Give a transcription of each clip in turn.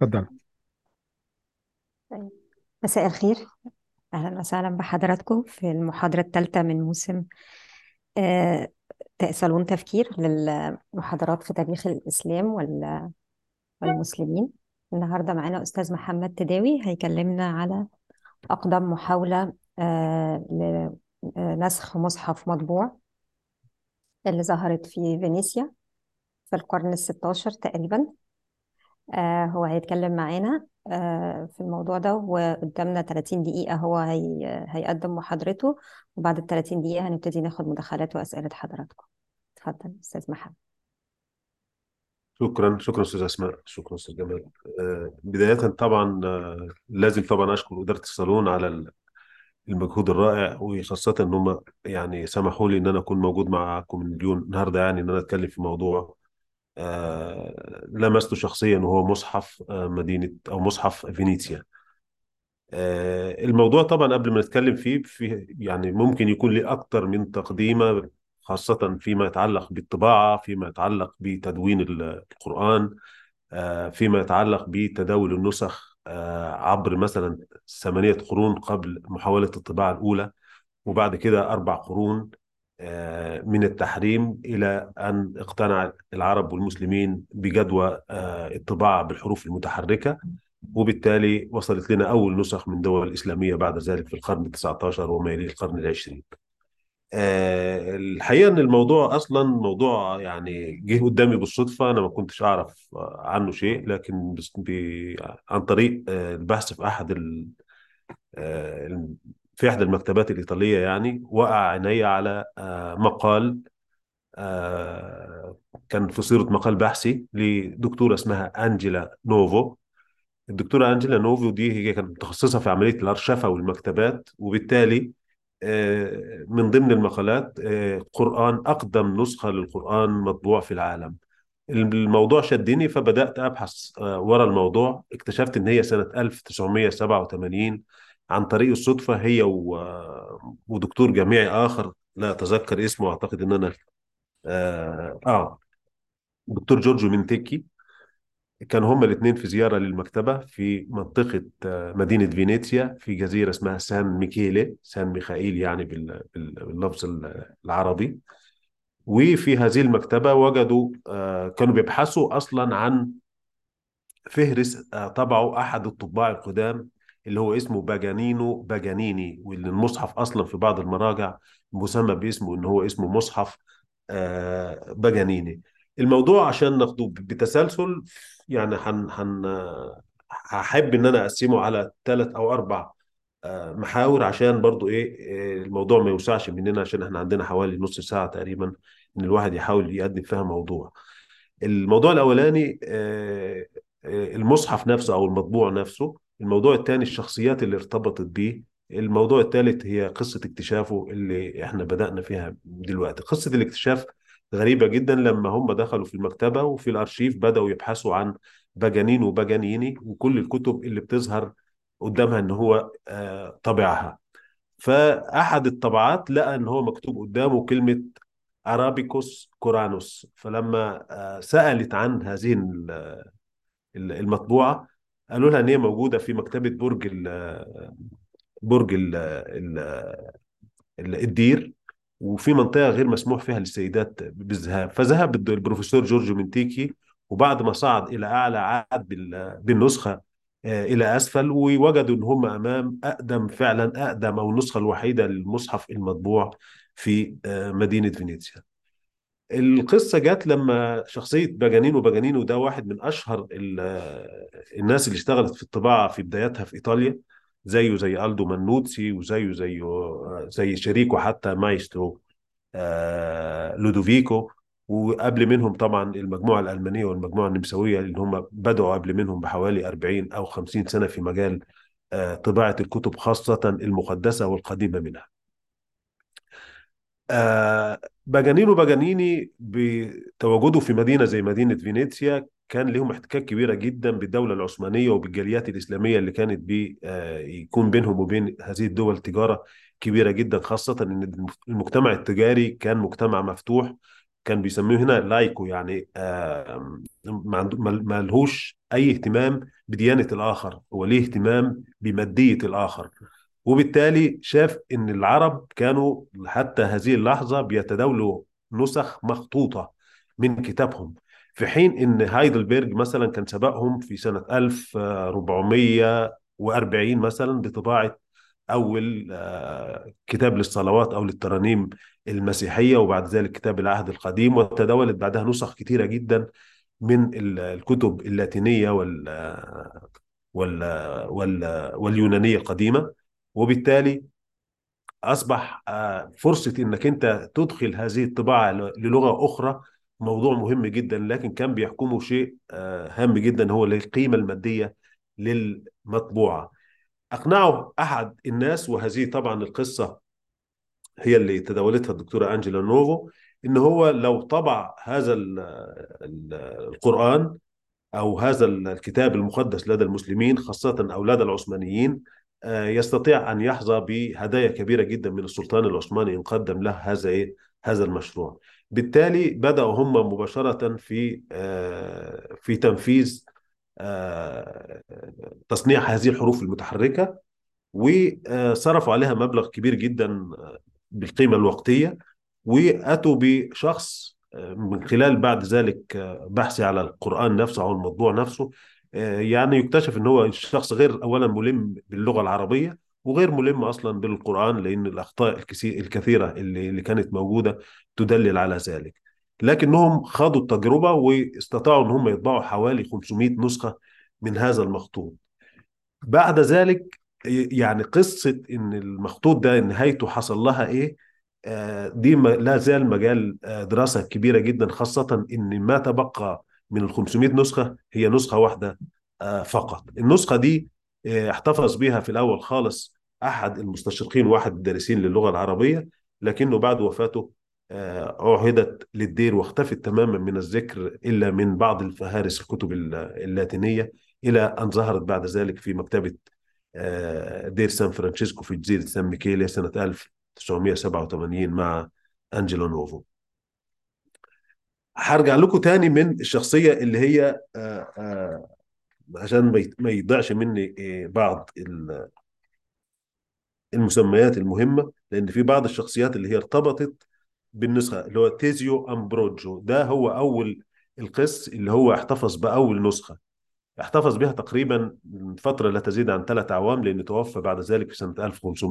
اتفضل طيب. مساء الخير أهلا وسهلا بحضراتكم في المحاضرة الثالثة من موسم آه، صالون تفكير للمحاضرات في تاريخ الإسلام وال- والمسلمين النهاردة معانا أستاذ محمد تداوي هيكلمنا على أقدم محاولة آه، لنسخ مصحف مطبوع اللي ظهرت في فينيسيا في القرن الستاشر تقريبا آه، هو هيتكلم معانا آه، في الموضوع ده وقدامنا 30 دقيقة هو هي هيقدم محاضرته وبعد ال 30 دقيقة هنبتدي ناخد مداخلات وأسئلة حضراتكم اتفضل أستاذ محمد شكرا شكرا استاذ اسماء شكرا استاذ جمال آه، بدايه طبعا آه، لازم طبعا اشكر اداره الصالون على ال- المجهود الرائع وخاصه ان هم يعني سمحوا لي ان انا اكون موجود معكم اليوم النهارده يعني ان انا اتكلم في موضوع آه، لمسته شخصيا وهو مصحف آه، مدينه او مصحف فينيسيا آه، الموضوع طبعا قبل ما نتكلم فيه في يعني ممكن يكون لي اكتر من تقديمه خاصه فيما يتعلق بالطباعه فيما يتعلق بتدوين القران آه، فيما يتعلق بتداول النسخ آه، عبر مثلا ثمانية قرون قبل محاولة الطباعة الأولى وبعد كده أربع قرون آه، من التحريم إلى أن اقتنع العرب والمسلمين بجدوى آه، الطباعة بالحروف المتحركة وبالتالي وصلت لنا أول نسخ من دول إسلامية بعد ذلك في القرن التسعة عشر وما يليه القرن العشرين آه، الحقيقة إن الموضوع أصلا موضوع يعني جه قدامي بالصدفة أنا ما كنتش أعرف آه، عنه شيء لكن بس ب- عن طريق آه، البحث في أحد ال... آه، الم- في إحدى المكتبات الإيطالية يعني وقع عيني على آه، مقال آه، كان في صيغة مقال بحثي لدكتورة اسمها أنجيلا نوفو الدكتورة أنجيلا نوفو دي هي كانت متخصصة في عملية الأرشفة والمكتبات وبالتالي آه، من ضمن المقالات آه، قرآن أقدم نسخة للقرآن مطبوع في العالم الموضوع شدني فبدأت أبحث آه، ورا الموضوع اكتشفت إن هي سنة 1987 عن طريق الصدفة هي و- آه، ودكتور جامعي آخر لا أتذكر اسمه أعتقد إن أنا آه, آه دكتور جورجو منتكي كانوا هما الاثنين في زيارة للمكتبة في منطقة آه، مدينة فينيسيا في جزيرة اسمها سان ميكيلي سان ميخائيل يعني بال- بال- باللفظ العربي وفي هذه المكتبة وجدوا آه، كانوا بيبحثوا أصلا عن فهرس آه، طبعه أحد الطباع القدام اللي هو اسمه باجانينو باجانيني واللي المصحف أصلا في بعض المراجع مسمى باسمه إن هو اسمه مصحف آه، باجانيني الموضوع عشان ناخده بتسلسل يعني هن هن هحب إن أنا أقسمه على ثلاث أو أربع آه، محاور عشان برضو إيه آه، الموضوع ما يوسعش مننا عشان إحنا عندنا حوالي نص ساعة تقريبا إن الواحد يحاول يقدم فيها موضوع الموضوع الأولاني آه، آه، المصحف نفسه أو المطبوع نفسه الموضوع الثاني الشخصيات اللي ارتبطت بيه الموضوع الثالث هي قصة اكتشافه اللي احنا بدأنا فيها دلوقتي قصة الاكتشاف غريبة جدا لما هم دخلوا في المكتبة وفي الأرشيف بدأوا يبحثوا عن باجانين وباجانيني وكل الكتب اللي بتظهر قدامها ان هو آه، طبعها فأحد الطبعات لقى ان هو مكتوب قدامه كلمة أرابيكوس كورانوس فلما آه، سألت عن هذه ال- ال- المطبوعة قالوا لها ان هي موجودة في مكتبة برج ال برج ال ال ال الدير وفي منطقة غير مسموح فيها للسيدات بالذهاب فذهب الد- البروفيسور جورج منتيكي وبعد ما صعد إلى أعلى عاد بال- بالنسخة آه، إلى أسفل ووجدوا إن هم أمام أقدم فعلا أقدم أو النسخة الوحيدة للمصحف المطبوع في آه، مدينة فينيسيا القصة جت لما شخصية باجانينو باجانينو ده واحد من أشهر ال- الناس اللي اشتغلت في الطباعة في بداياتها في إيطاليا زيه زي ألدو منوتسي وزيه زي زي شريكه حتى مايسترو آه، لودوفيكو وقبل منهم طبعا المجموعة الألمانية والمجموعة النمساوية اللي هم بدأوا قبل منهم بحوالي 40 أو 50 سنة في مجال آه، طباعة الكتب خاصة المقدسة والقديمة منها آه باجانينو باجانيني بتواجده في مدينة زي مدينة فينيسيا كان لهم احتكاك كبيرة جدا بالدولة العثمانية وبالجاليات الإسلامية اللي كانت بي آه يكون بينهم وبين هذه الدول تجارة كبيرة جدا خاصة إن المجتمع التجاري كان مجتمع مفتوح كان بيسميه هنا لايكو يعني آه، ما عنده- ما- ما لهوش اي اهتمام بديانة الاخر هو ليه اهتمام بمادية الاخر وبالتالي شاف ان العرب كانوا حتى هذه اللحظة بيتداولوا نسخ مخطوطة من كتابهم في حين ان هايدلبرج مثلا كان سبقهم في سنة 1440 مثلا بطباعة أول آه، كتاب للصلوات أو للترانيم المسيحية وبعد ذلك كتاب العهد القديم وتداولت بعدها نسخ كثيرة جدا من ال- الكتب اللاتينية وال وال وال واليونانية القديمة وبالتالي أصبح آه، فرصة إنك أنت تدخل هذه الطباعة ل- للغة أخرى موضوع مهم جدا لكن كان بيحكمه شيء آه، هام جدا هو القيمة المادية للمطبوعة أقنعه أحد الناس وهذه طبعا القصة هي اللي تداولتها الدكتورة أنجيلا نوفو إن هو لو طبع هذا ال- ال- القرآن أو هذا الكتاب المقدس لدى المسلمين خاصة أو لدى العثمانيين آه، يستطيع أن يحظى بهدايا كبيرة جدا من السلطان العثماني إن قدم له هذا إيه هذا المشروع بالتالي بدأوا هم مباشرة في آه، في تنفيذ آه، تصنيع هذه الحروف المتحركة وصرفوا عليها مبلغ كبير جدا بالقيمة الوقتية وأتوا بشخص من خلال بعد ذلك بحثي على القرآن نفسه أو الموضوع نفسه يعني يكتشف أن هو الشخص غير أولا ملم باللغة العربية وغير ملم أصلا بالقرآن لأن الأخطاء الكسي- الكثيرة اللي اللي كانت موجودة تدلل على ذلك لكنهم خاضوا التجربة واستطاعوا أن هم يطبعوا حوالي 500 نسخة من هذا المخطوط بعد ذلك يعني قصة إن المخطوط ده نهايته حصل لها إيه آه، دي ما- لا زال مجال آه، دراسة كبيرة جدا خاصة إن ما تبقى من ال 500 نسخة هي نسخة واحدة آه، فقط النسخة دي آه، احتفظ بها في الأول خالص أحد المستشرقين واحد الدارسين للغة العربية لكنه بعد وفاته آه، عهدت للدير واختفت تماما من الذكر إلا من بعض الفهارس الكتب الل- اللاتينية إلى أن ظهرت بعد ذلك في مكتبة آه، دير سان فرانشيسكو في جزيرة سان ميكيليا سنة 1987 مع أنجلو نوفو هرجع لكم تاني من الشخصية اللي هي آه، آه، عشان ما يت- ما يضيعش مني آه، بعض ال- المسميات المهمة لأن في بعض الشخصيات اللي هي ارتبطت بالنسخة اللي هو تيزيو أمبروجو ده هو أول القس اللي هو احتفظ بأول نسخة احتفظ بها تقريبا من فترة لا تزيد عن ثلاث أعوام لأنه توفى بعد ذلك في سنة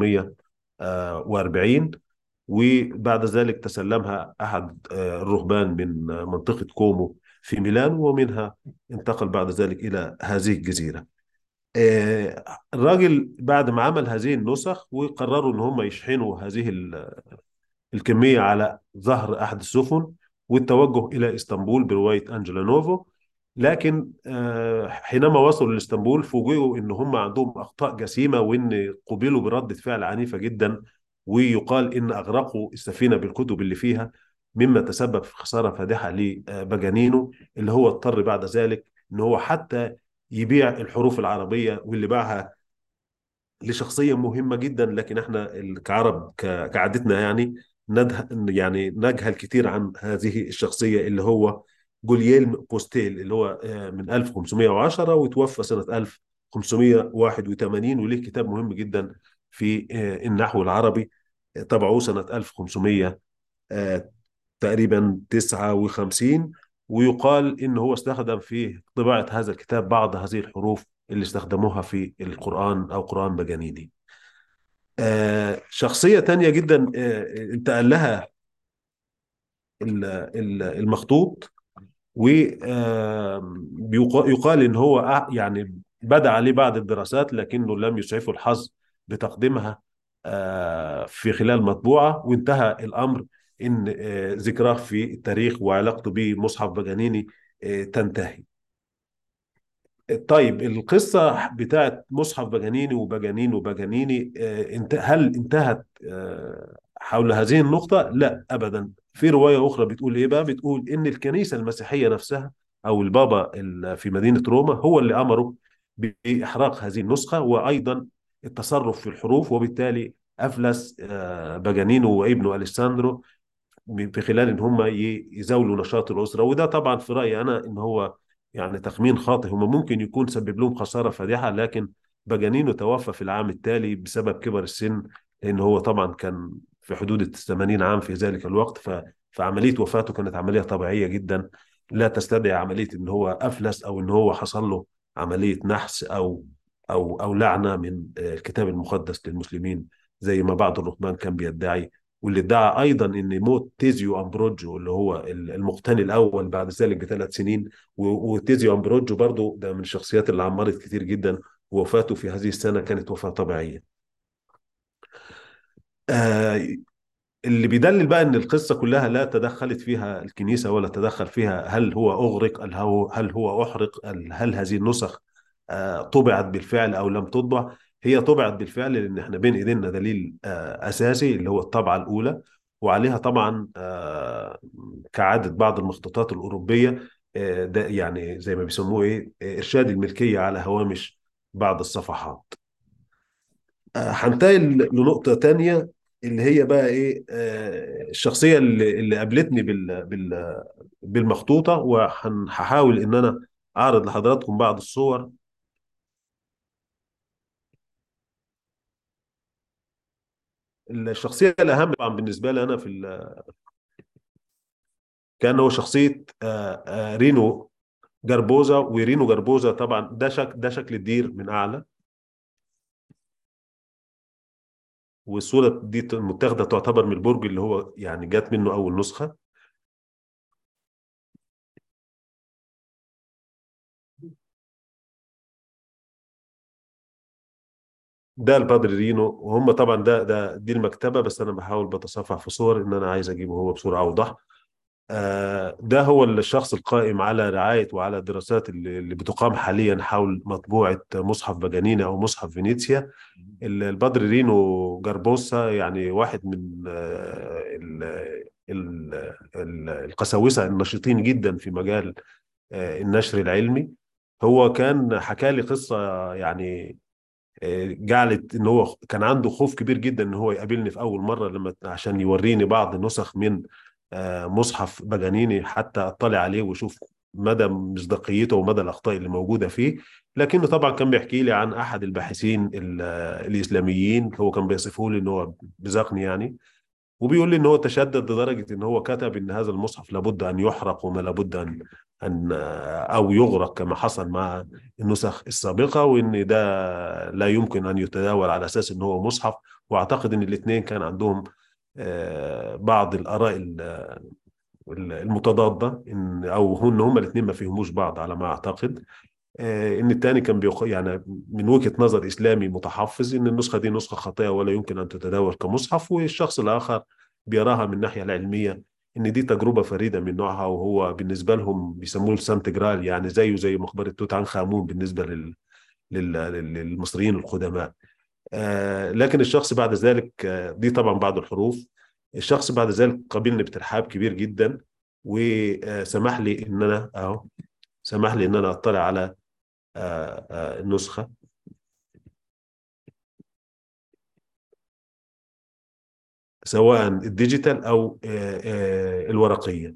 1540 وبعد ذلك تسلمها أحد آه، الرهبان من آه، منطقة كومو في ميلان ومنها انتقل بعد ذلك إلى هذه الجزيرة آه، الراجل بعد ما عمل هذه النسخ وقرروا ان هم يشحنوا هذه ال- الكمية على ظهر احد السفن والتوجه الى اسطنبول برواية انجела نوفو لكن آه، حينما وصلوا لاسطنبول فوجئوا ان هم عندهم اخطاء جسيمة وان قبلوا بردة فعل عنيفة جدا ويقال ان اغرقوا السفينة بالكتب اللي فيها مما تسبب في خسارة فادحة لبجانينو اللي هو اضطر بعد ذلك ان هو حتى يبيع الحروف العربية واللي باعها لشخصية مهمة جدا لكن احنا ال- كعرب ك- كعادتنا يعني ندها يعني نجهل كتير عن هذه الشخصية اللي هو جولييلم بوستيل اللي هو آه، من 1510 وتوفى سنة 1581 وليه كتاب مهم جدا في آه، النحو العربي طبعوه سنة 1500 آه، تقريبا 59 ويقال إن هو استخدم في طباعة هذا الكتاب بعض هذه الحروف اللي استخدموها في القرآن أو قرآن بجانيني آه، شخصية تانية جدا آه، انتقل لها ال- ال- المخطوط ويقال ان هو أع- يعني بدأ عليه بعض الدراسات لكنه لم يسعفه الحظ بتقديمها آه، في خلال مطبوعة وانتهى الأمر إن آه، ذكراه في التاريخ وعلاقته بمصحف بجانيني آه، تنتهي طيب القصة بتاعت مصحف بجانيني وبجانين وبجانيني آه، انت هل انتهت آه، حول هذه النقطة؟ لا أبدا في رواية أخرى بتقول إيه بقى؟ بتقول إن الكنيسة المسيحية نفسها أو البابا ال- في مدينة روما هو اللي أمره بإحراق هذه النسخة وأيضا التصرف في الحروف وبالتالي أفلس آه، بجانينو وابنه أليساندرو في خلال ان هم ي- يزاولوا نشاط الاسره وده طبعا في رايي انا ان هو يعني تخمين خاطئ هم ممكن يكون سبب لهم خساره فادحه لكن باجانينو توفى في العام التالي بسبب كبر السن لان هو طبعا كان في حدود ال 80 عام في ذلك الوقت ف فعمليه وفاته كانت عمليه طبيعيه جدا لا تستدعي عمليه ان هو افلس او ان هو حصل له عمليه نحس او او او لعنه من آه، الكتاب المقدس للمسلمين زي ما بعض الرهبان كان بيدعي واللي ادعى ايضا ان موت تيزيو امبروجو اللي هو المقتني الاول بعد ذلك بثلاث سنين و- وتيزيو امبروجو برضو ده من الشخصيات اللي عمرت كتير جدا ووفاته في هذه السنه كانت وفاه طبيعيه. آه اللي بيدلل بقى ان القصه كلها لا تدخلت فيها الكنيسه ولا تدخل فيها هل هو اغرق هل هو هل هو احرق هل هل هذه النسخ آه، طبعت بالفعل او لم تطبع هي طبعت بالفعل لان احنا بين ايدينا دليل آه، اساسي اللي هو الطبعه الاولى وعليها طبعا آه، كعاده بعض المخطوطات الاوروبيه آه، ده يعني زي ما بيسموه ايه آه، ارشاد الملكيه على هوامش بعض الصفحات آه، هنتقل لنقطة تانية اللي هي بقى ايه آه، الشخصية اللي, اللي قابلتني بال بال بالمخطوطة وهحاول ان انا اعرض لحضراتكم بعض الصور الشخصية الأهم طبعا بالنسبة لي أنا في ال- كان هو شخصية آه، آه، رينو جربوزا ورينو جربوزا طبعا ده شك ده شكل الدير من أعلى والصورة دي متاخدة تعتبر من البرج اللي هو يعني جات منه أول نسخة ده البادري رينو وهم طبعا ده ده دي المكتبة بس أنا بحاول بتصفح في صور إن أنا عايز أجيبه هو بصورة أوضح آه، ده هو الشخص القائم على رعاية وعلى الدراسات اللي اللي بتقام حاليا حول مطبوعة مصحف باجانينا أو مصحف فينيسيا ال- البدر رينو جاربوسا يعني واحد من آه، ال- ال- ال- القساوسة النشيطين جدا في مجال آه، النشر العلمي هو كان حكى لي قصة يعني جعلت ان هو كان عنده خوف كبير جدا ان هو يقابلني في اول مره لما عشان يوريني بعض نسخ من آه، مصحف باجانيني حتى اطلع عليه واشوف مدى مصداقيته ومدى الاخطاء اللي موجوده فيه لكنه طبعا كان بيحكي لي عن احد الباحثين ال- آه، الاسلاميين هو كان بيصفه لي ان هو بزقني يعني وبيقول لي ان هو تشدد لدرجه ان هو كتب ان هذا المصحف لابد ان يحرق وما لابد ان ان او يغرق كما حصل مع النسخ السابقه وان ده لا يمكن ان يتداول على اساس ان هو مصحف واعتقد ان الاثنين كان عندهم آه، بعض الاراء ال- المتضاده ان او هن هما الاثنين ما فهموش بعض على ما اعتقد آه، ان الثاني كان بيق... يعني من وجهة نظر اسلامي متحفظ ان النسخة دي نسخة خاطئة ولا يمكن ان تتداول كمصحف والشخص الاخر بيراها من الناحية العلمية ان دي تجربة فريدة من نوعها وهو بالنسبة لهم بيسموه السانت جرال يعني زيه زي مقبرة توت عنخ آمون بالنسبة لل... لل... لل- للمصريين القدماء آه، لكن الشخص بعد ذلك آه، دي طبعا بعض الحروف الشخص بعد ذلك قابلني بترحاب كبير جدا وسمح لي ان انا اهو سمح لي ان انا اطلع على آه، آه، النسخة سواء الديجيتال أو آه، آه، الورقية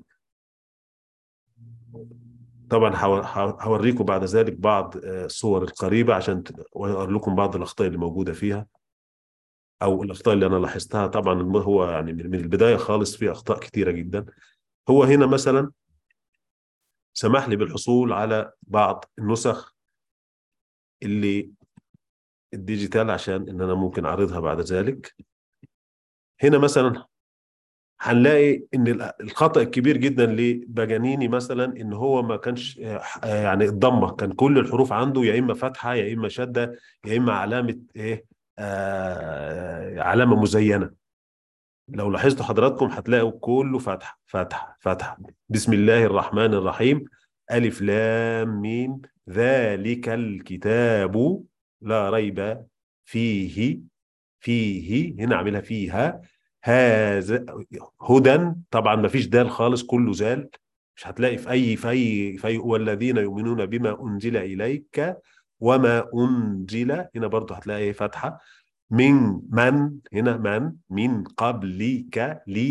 طبعا هو- هو- هوريكم بعد ذلك بعض آه، الصور القريبة عشان ت- وأقول لكم بعض الأخطاء اللي موجودة فيها أو الأخطاء اللي أنا لاحظتها طبعا الم- هو يعني من من البداية خالص في أخطاء كتيرة جدا هو هنا مثلا سمح لي بالحصول على بعض النسخ اللي الديجيتال عشان إن أنا ممكن أعرضها بعد ذلك هنا مثلا هنلاقي ان ال- الخطأ الكبير جدا لباجانيني مثلا ان هو ما كانش آه، يعني الضمه كان كل الحروف عنده يا اما فتحه يا اما شده يا اما علامه ايه آه علامه مزينه لو لاحظتوا حضراتكم هتلاقوا كله فتحه فتحه فتحه بسم الله الرحمن الرحيم الف لام ميم ذلك الكتاب لا ريب فيه فيه هنا عاملها فيها هذا هدى طبعا ما فيش دال خالص كله زال مش هتلاقي في اي في اي في أي والذين يؤمنون بما انزل اليك وما انزل هنا برضو هتلاقي فتحه من من هنا من من قبلك لي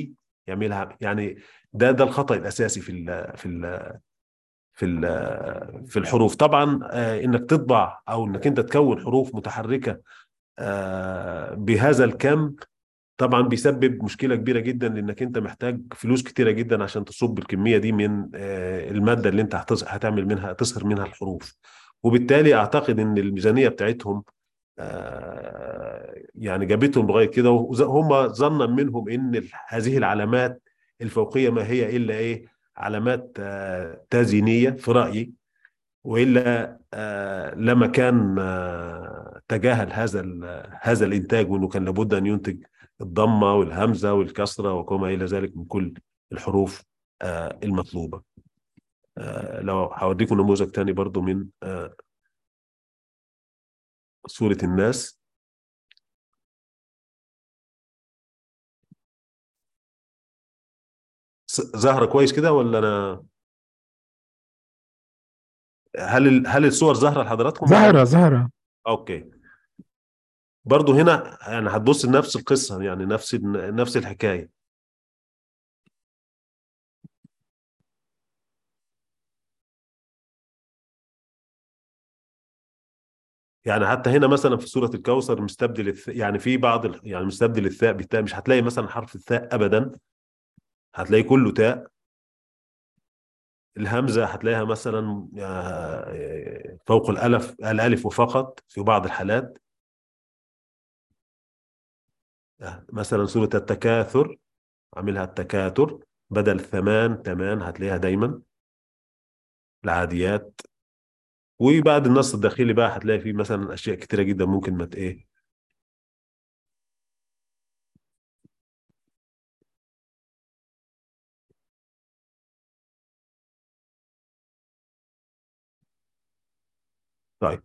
يعملها يعني ده ده الخطأ الأساسي في ال في ال في ال في الحروف طبعا آه، انك تطبع او انك انت تكون حروف متحركة آه، بهذا الكم طبعا بيسبب مشكلة كبيرة جدا لانك انت محتاج فلوس كتيرة جدا عشان تصب الكمية دي من آه، المادة اللي انت هتص- هتعمل منها تصهر منها الحروف وبالتالي اعتقد ان الميزانية بتاعتهم آه، يعني جابتهم لغاية كده وز- هم ظنا منهم ان ال- هذه العلامات الفوقية ما هي الا ايه علامات آه، تزيينية في رأيي والا آه، لما كان آه، تجاهل هذا ال- هذا الانتاج وانه كان لابد ان ينتج الضمه والهمزه والكسره وما الى ذلك من كل الحروف آه، المطلوبه آه، لو هوريكم نموذج تاني برضو من آه، سوره الناس س- ظاهره كويس كده ولا انا هل ال- هل الصور ظاهره لحضراتكم ولا زهرة زهرة اوكي برضو هنا يعني هتبص لنفس القصه يعني نفس ال- نفس الحكايه يعني حتى هنا مثلا في سورة الكوثر مستبدل الث... يعني في بعض ال... يعني مستبدل الثاء بالتاء مش هتلاقي مثلا حرف الثاء ابدا هتلاقي كله تاء الهمزة هتلاقيها مثلا آه، فوق الالف الالف وفقط في بعض الحالات آه، مثلا سورة التكاثر عاملها التكاثر بدل ثمان تمان هتلاقيها دايما العاديات وبعد النص الداخلي بقى هتلاقي فيه مثلا اشياء كتيرة جدا ممكن ما ت- ايه طيب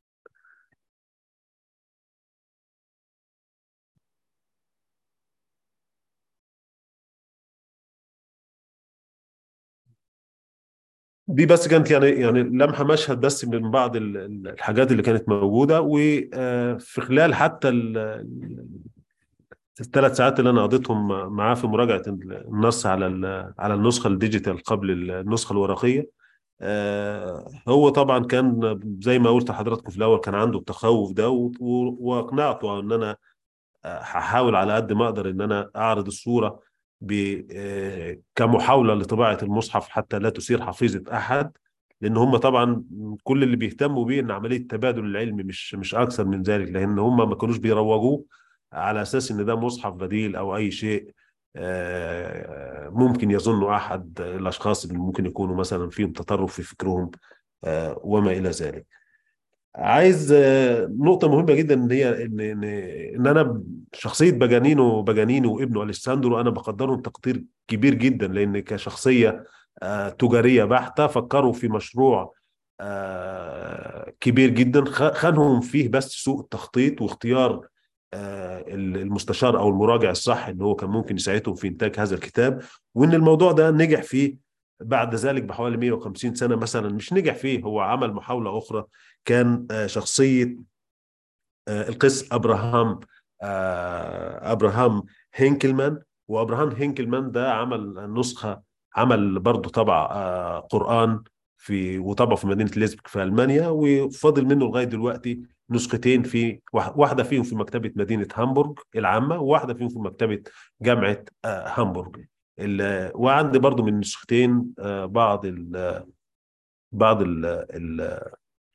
دي بس كانت يعني يعني لمحة مشهد بس من بعض ال- ال- الحاجات اللي كانت موجودة وفي خلال حتى ال- ال- الثلاث ساعات اللي أنا قضيتهم معاه في مراجعة النص على ال- على النسخة الديجيتال قبل النسخة الورقية آه، هو طبعا كان زي ما قلت لحضراتكم في الأول كان عنده التخوف ده و- و- وأقنعته إن أنا هحاول على قد ما اقدر ان انا اعرض الصوره ب آه، كمحاوله لطباعه المصحف حتى لا تثير حفيظه احد لان هم طبعا كل اللي بيهتموا بيه ان عمليه التبادل العلمي مش مش اكثر من ذلك لان هم ما كانوش بيروجوه على اساس ان ده مصحف بديل او اي شيء آه، ممكن يظن احد الاشخاص اللي ممكن يكونوا مثلا فيهم تطرف في فكرهم آه، وما الى ذلك عايز آه، نقطة مهمة جدا ان هي ان ان ان انا شخصية باجانينو باجانينو وابنه اليساندرو انا بقدرهم تقدير كبير جدا لان كشخصية آه، تجارية بحتة فكروا في مشروع آه، كبير جدا خ- خانهم فيه بس سوء التخطيط واختيار آه، المستشار او المراجع الصح ان هو كان ممكن يساعدهم في انتاج هذا الكتاب وان الموضوع ده نجح فيه بعد ذلك بحوالي 150 سنة مثلا مش نجح فيه هو عمل محاولة أخرى كان آه، شخصية آه، القس أبراهام آه، أبراهام هينكلمان وأبراهام هينكلمان ده عمل نسخة عمل برضه طبع آه، قرآن في وطبعه في مدينة ليزبك في ألمانيا وفاضل منه لغاية دلوقتي نسختين في واح- واحدة فيهم في مكتبة مدينة هامبورغ العامة وواحدة فيهم في مكتبة جامعة آه، هامبورغ ال- وعندي برضو من النسختين آه، بعض ال بعض ال ال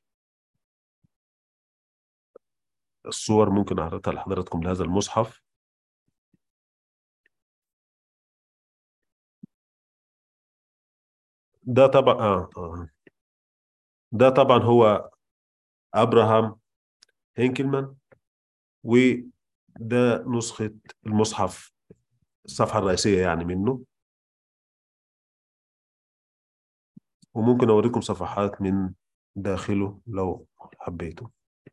الصور ممكن أعرضها لحضراتكم لهذا المصحف ده طبعا آه آه ده طبعا هو أبراهام هينكلمان وده نسخة المصحف الصفحة الرئيسية يعني منه وممكن أوريكم صفحات من داخله لو حبيتوا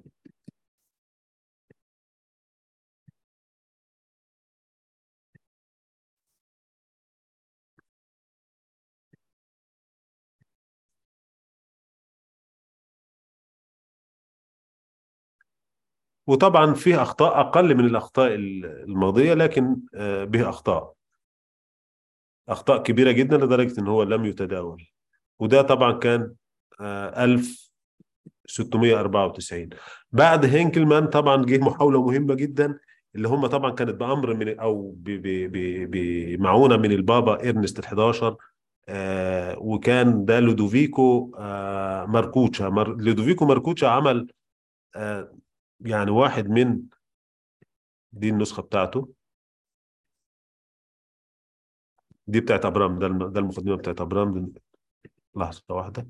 وطبعا فيه أخطاء أقل من الأخطاء الماضية لكن آه، به أخطاء أخطاء كبيرة جدا لدرجة إن هو لم يتداول وده طبعا كان آه، 1694 بعد هينكلمان طبعا جه محاولة مهمة جدا اللي هم طبعا كانت بأمر من أو ب- ب- ب- بمعونة من البابا إرنست ال11 آه وكان ده لودوفيكو آه ماركوتشا مار لودوفيكو ماركوتشا عمل آه يعني واحد من دي النسخة بتاعته دي بتاعت ابرام ده الم- ده المقدمة بتاعت ابرام دي- لحظة واحدة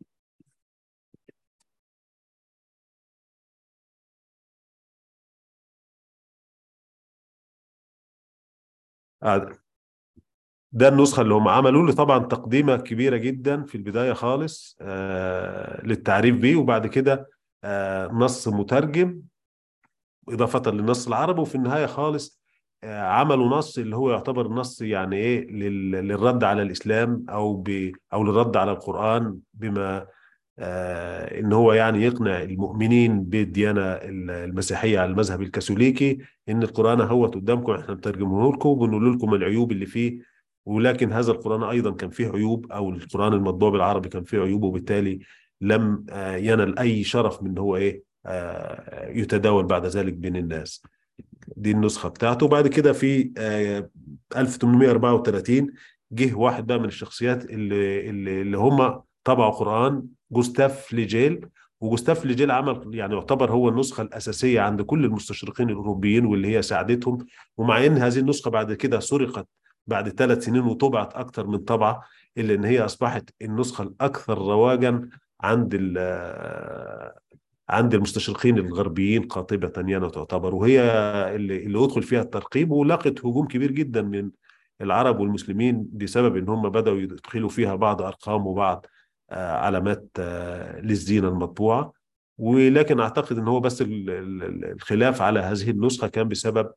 آه ده النسخة اللي هم عملوا له طبعا تقديمة كبيرة جدا في البداية خالص آه للتعريف بيه وبعد كده آه نص مترجم إضافة للنص العربي وفي النهاية خالص آه، عملوا نص اللي هو يعتبر نص يعني إيه لل- للرد على الإسلام أو ب أو للرد على القرآن بما آه، إن هو يعني يقنع المؤمنين بالديانة المسيحية على المذهب الكاثوليكي إن القرآن هو قدامكم إحنا بنترجمه لكم وبنقول لكم العيوب اللي فيه ولكن هذا القرآن أيضا كان فيه عيوب أو القرآن المطبوع بالعربي كان فيه عيوب وبالتالي لم آه، ينل أي شرف من هو إيه آه، يتداول بعد ذلك بين الناس دي النسخة بتاعته وبعد كده في آه، 1834 جه واحد بقى من الشخصيات اللي اللي, اللي هم طبعوا قرآن جوستاف ليجيل وجوستاف ليجيل عمل يعني يعتبر هو النسخة الأساسية عند كل المستشرقين الأوروبيين واللي هي ساعدتهم ومع إن هذه النسخة بعد كده سرقت بعد ثلاث سنين وطبعت أكثر من طبعة إلا إن هي أصبحت النسخة الأكثر رواجا عند ال عند المستشرقين الغربيين قاطبة يعني تعتبر وهي اللي, اللي أدخل فيها الترقيب ولقت هجوم كبير جدا من العرب والمسلمين بسبب إن هم بدأوا يدخلوا فيها بعض أرقام وبعض آه، علامات آه، للزينة المطبوعة ولكن أعتقد إن هو بس ال- ال- الخلاف على هذه النسخة كان بسبب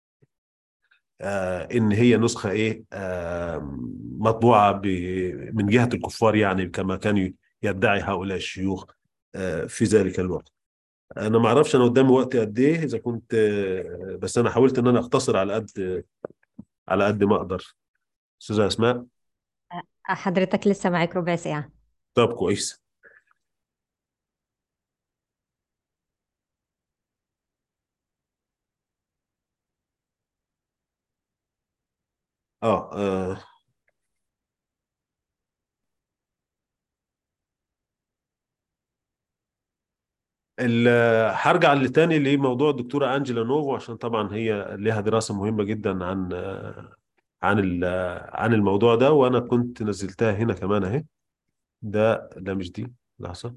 آه، إن هي نسخة إيه آه، مطبوعة ب- من جهة الكفار يعني كما كان يدعي هؤلاء الشيوخ آه، في ذلك الوقت انا ما اعرفش انا قدامي وقت قد ايه اذا كنت آه، بس انا حاولت ان انا اختصر على قد على قد ما اقدر استاذه اسماء حضرتك لسه معاك ربع ساعة طب كويس اه, آه ال- هرجع لتاني لموضوع الدكتوره انجيلا نوفو عشان طبعا هي لها دراسه مهمه جدا عن آه، عن ال- آه، عن الموضوع ده وانا كنت نزلتها هنا كمان اهي ده ده مش دي لحظه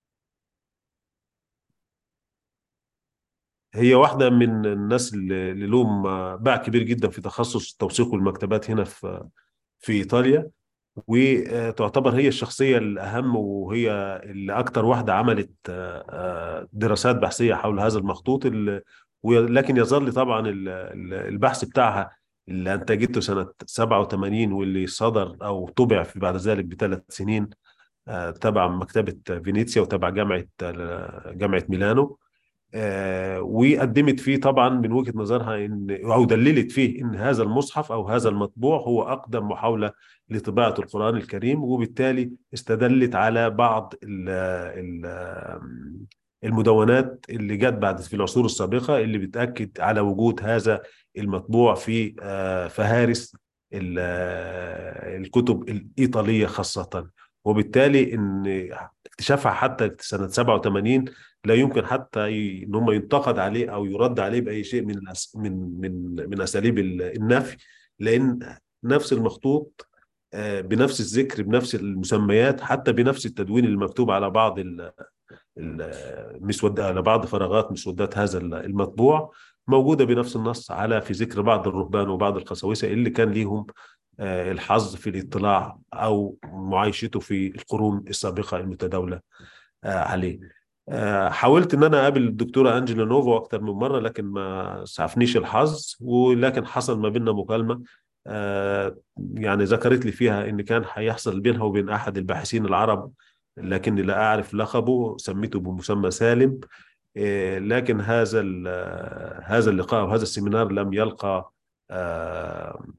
هي واحده من الناس اللي اللي لهم آه، باع كبير جدا في تخصص التوثيق والمكتبات هنا في في ايطاليا وتعتبر هي الشخصية الأهم وهي اللي أكتر واحدة عملت آه، آه، دراسات بحثية حول هذا المخطوط ال- ولكن يظل طبعا ال- ال- البحث بتاعها اللي أنتجته سنة 87 واللي صدر أو طبع في بعد ذلك بثلاث سنين آه، تبع مكتبة فينيسيا وتبع جامعة آه، جامعة ميلانو آه، وقدمت فيه طبعا من وجهة نظرها ان او دللت فيه ان هذا المصحف او هذا المطبوع هو اقدم محاولة لطباعة القرآن الكريم وبالتالي استدلت على بعض ال ال المدونات اللي جت بعد في العصور السابقة اللي بتأكد على وجود هذا المطبوع في آه، فهارس ال- آه، الكتب الإيطالية خاصة وبالتالي ان اكتشافها حتى سنة 87 لا يمكن حتى ي- ان هم ينتقد عليه او يرد عليه باي شيء من الأس من من من اساليب ال- النفي لان نفس المخطوط آه، بنفس الذكر بنفس المسميات حتى بنفس التدوين المكتوب على بعض ال- ال- المسود على بعض فراغات مسودات هذا المطبوع موجودة بنفس النص على في ذكر بعض الرهبان وبعض القساوسة اللي كان ليهم آه، الحظ في الاطلاع أو معايشته في القرون السابقة المتداولة آه، عليه آه، حاولت ان انا اقابل الدكتوره انجела نوفو اكتر من مره لكن ما سعفنيش الحظ ولكن حصل ما بيننا مكالمه آه، يعني ذكرت لي فيها ان كان هيحصل بينها وبين احد الباحثين العرب لكني لا اعرف لقبه سميته بمسمى سالم آه، لكن هذا ال- هذا اللقاء وهذا السيمينار لم يلقى آه،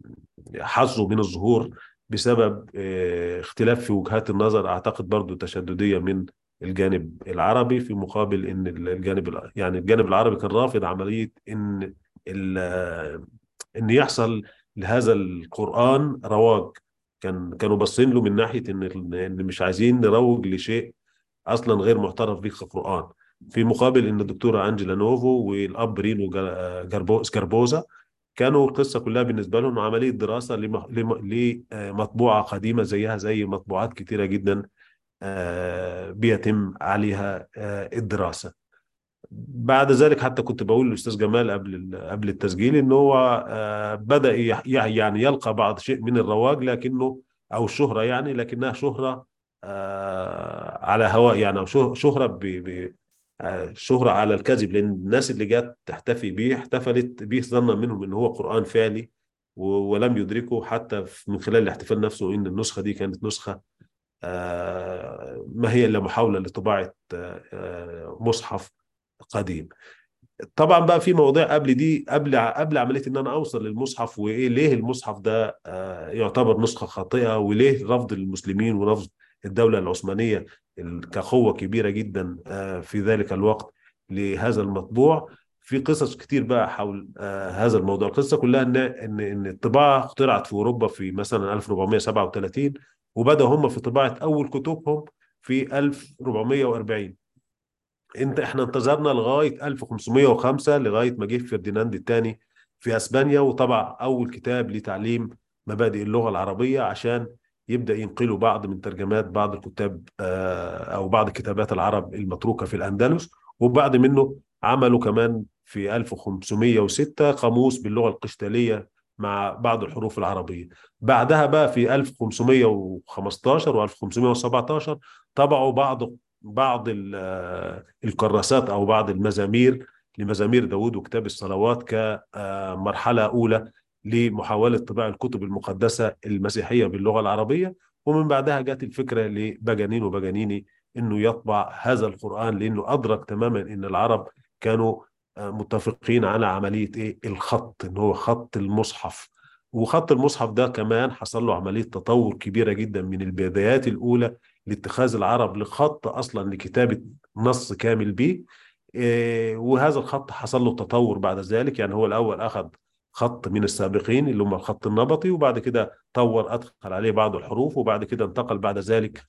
حظه من الظهور بسبب آه، اختلاف في وجهات النظر اعتقد برضو تشدديه من الجانب العربي في مقابل ان الجانب الع- يعني الجانب العربي كان رافض عمليه ان ال- ان يحصل لهذا القرآن رواج كان كانوا باصين له من ناحيه ان ان مش عايزين نروج لشيء اصلا غير معترف به كقرآن في مقابل ان الدكتوره انجيلا نوفو والاب رينو جا- جاربو سكاربوزا كانوا القصه كلها بالنسبه لهم عمليه دراسه لم- لم- لمطبوعه قديمه زيها زي مطبوعات كتيره جدا آه، بيتم عليها آه، الدراسه بعد ذلك حتى كنت بقول للاستاذ جمال قبل ال- قبل التسجيل ان هو آه، بدا يح- يعني يلقى بعض شيء من الرواج لكنه او الشهره يعني لكنها شهره آه، على هواء يعني او شه- شهره ب ب- آه، شهره على الكذب لان الناس اللي جت تحتفي به احتفلت به ظنا منهم ان هو قران فعلي و- ولم يدركوا حتى في- من خلال الاحتفال نفسه ان النسخه دي كانت نسخه آه، ما هي الا محاوله لطباعه آه، آه، مصحف قديم طبعا بقى في مواضيع قبل دي قبل قبل عمليه ان انا اوصل للمصحف وايه ليه المصحف ده آه، يعتبر نسخه خاطئه وليه رفض المسلمين ورفض الدوله العثمانيه ال- كقوه كبيره جدا آه، في ذلك الوقت لهذا المطبوع في قصص كتير بقى حول آه، هذا الموضوع القصه كلها ان ان ان الطباعه اخترعت في اوروبا في مثلا 1437 وبداوا هم في طباعه اول كتبهم في 1440 انت احنا انتظرنا لغايه 1505 لغايه ما جه فرديناند الثاني في اسبانيا وطبع اول كتاب لتعليم مبادئ اللغه العربيه عشان يبدا ينقلوا بعض من ترجمات بعض الكتاب آه، او بعض كتابات العرب المتروكه في الاندلس وبعد منه عملوا كمان في 1506 قاموس باللغه القشتاليه مع بعض الحروف العربيه بعدها بقى في 1515 و1517 طبعوا بعض بعض ال- آه، الكراسات او بعض المزامير لمزامير داوود وكتاب الصلوات كمرحله اولى لمحاوله طباعه الكتب المقدسه المسيحيه باللغه العربيه ومن بعدها جت الفكره لباجانين وباجانيني انه يطبع هذا القران لانه ادرك تماما ان العرب كانوا آه، متفقين على عمليه ايه الخط ان هو خط المصحف وخط المصحف ده كمان حصل له عمليه تطور كبيره جدا من البدايات الاولى لاتخاذ العرب لخط اصلا لكتابه نص كامل به إيه، وهذا الخط حصل له تطور بعد ذلك يعني هو الاول اخذ خط من السابقين اللي هم الخط النبطي وبعد كده طور ادخل عليه بعض الحروف وبعد كده انتقل بعد ذلك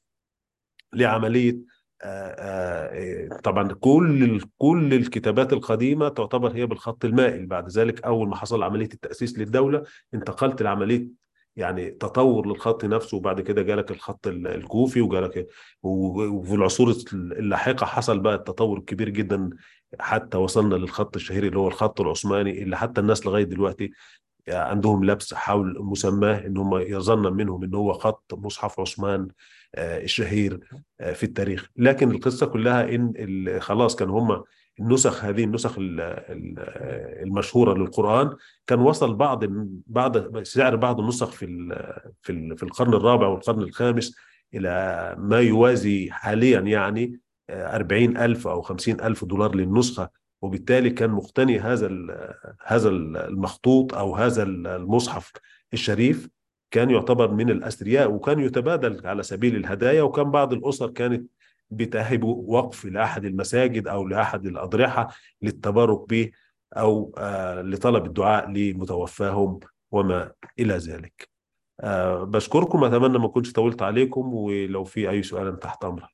لعمليه آه، آه، طبعا كل ال- كل الكتابات القديمه تعتبر هي بالخط المائل بعد ذلك اول ما حصل عمليه التاسيس للدوله انتقلت لعمليه يعني تطور للخط نفسه وبعد كده جالك الخط ال- الكوفي وجالك و- وفي العصور اللاحقه حصل بقى التطور الكبير جدا حتى وصلنا للخط الشهير اللي هو الخط العثماني اللي حتى الناس لغايه دلوقتي عندهم لبس حول مسماه ان هم يظن منهم ان هو خط مصحف عثمان آه، الشهير آه، في التاريخ لكن القصه كلها ان ال- خلاص كان هم النسخ هذه النسخ ال- ال- آه، المشهوره للقران كان وصل بعض بعض سعر بعض النسخ في ال- في ال- في القرن الرابع والقرن الخامس الى ما يوازي حاليا يعني آه، 40 ألف أو 50 ألف دولار للنسخة وبالتالي كان مقتني هذا ال- هذا المخطوط او هذا المصحف الشريف كان يعتبر من الاثرياء وكان يتبادل على سبيل الهدايا وكان بعض الاسر كانت بتهب وقف لاحد المساجد او لاحد الاضرحه للتبارك به او آه لطلب الدعاء لمتوفاهم وما الى ذلك. آه بشكركم اتمنى ما اكونش طولت عليكم ولو في اي سؤال أنا تحت امرك.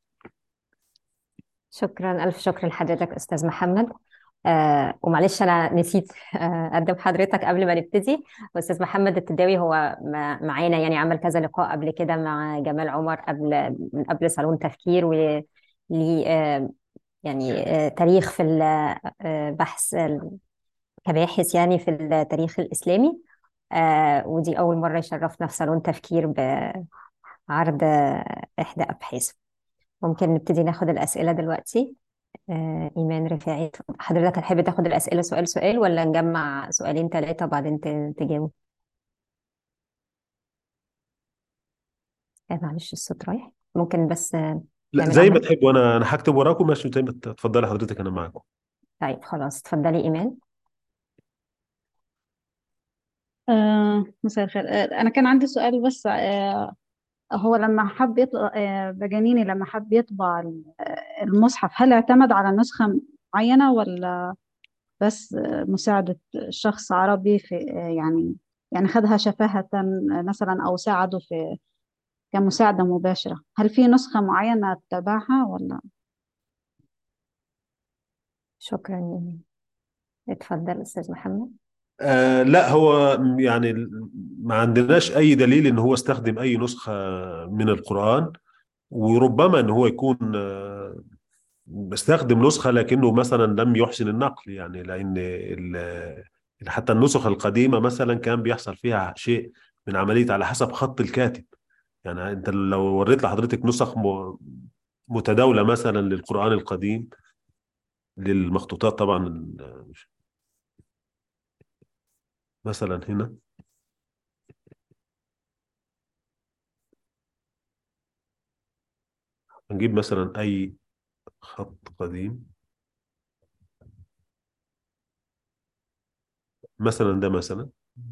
شكرا ألف شكر لحضرتك أستاذ محمد آه ومعلش أنا نسيت آه أقدم حضرتك قبل ما نبتدي أستاذ محمد التداوي هو ما- معانا يعني عمل كذا لقاء قبل كده مع جمال عمر قبل من قبل صالون تفكير وليه آه يعني آه تاريخ في البحث كباحث يعني في التاريخ الإسلامي آه ودي أول مرة يشرفنا في صالون تفكير بعرض آه، إحدى أبحاثه ممكن نبتدي ناخد الأسئلة دلوقتي آه، إيمان رفاعي حضرتك هتحب تاخد الأسئلة سؤال سؤال ولا نجمع سؤالين ثلاثة وبعدين ت- تجاوب آه، معلش الصوت رايح ممكن بس آه، لا نعمل زي ما عمل تحب وانا انا هكتب وراكم ماشي زي ما تفضلي حضرتك انا معاكم. طيب خلاص اتفضلي إيمان آه مساء الخير آه أنا كان عندي سؤال بس آه هو لما حب يطبع آه بجانيني لما حب يطبع ال- آه، المصحف هل اعتمد على نسخة معينة ولا بس آه مساعدة شخص عربي في آه يعني يعني خدها شفاهة مثلا أو ساعده في كمساعدة مباشرة هل في نسخة معينة اتبعها ولا شكرا يعني اتفضل أستاذ محمد آه لا هو يعني ما عندناش أي دليل إن هو استخدم أي نسخة من القرآن وربما إن هو يكون آه استخدم نسخة لكنه مثلا لم يحسن النقل يعني لأن ال- حتى النسخ القديمة مثلا كان بيحصل فيها شيء من عملية على حسب خط الكاتب يعني أنت لو وريت لحضرتك نسخ م- متداولة مثلا للقرآن القديم للمخطوطات طبعا مثلا هنا نجيب مثلا أي خط قديم مثلا ده مثلا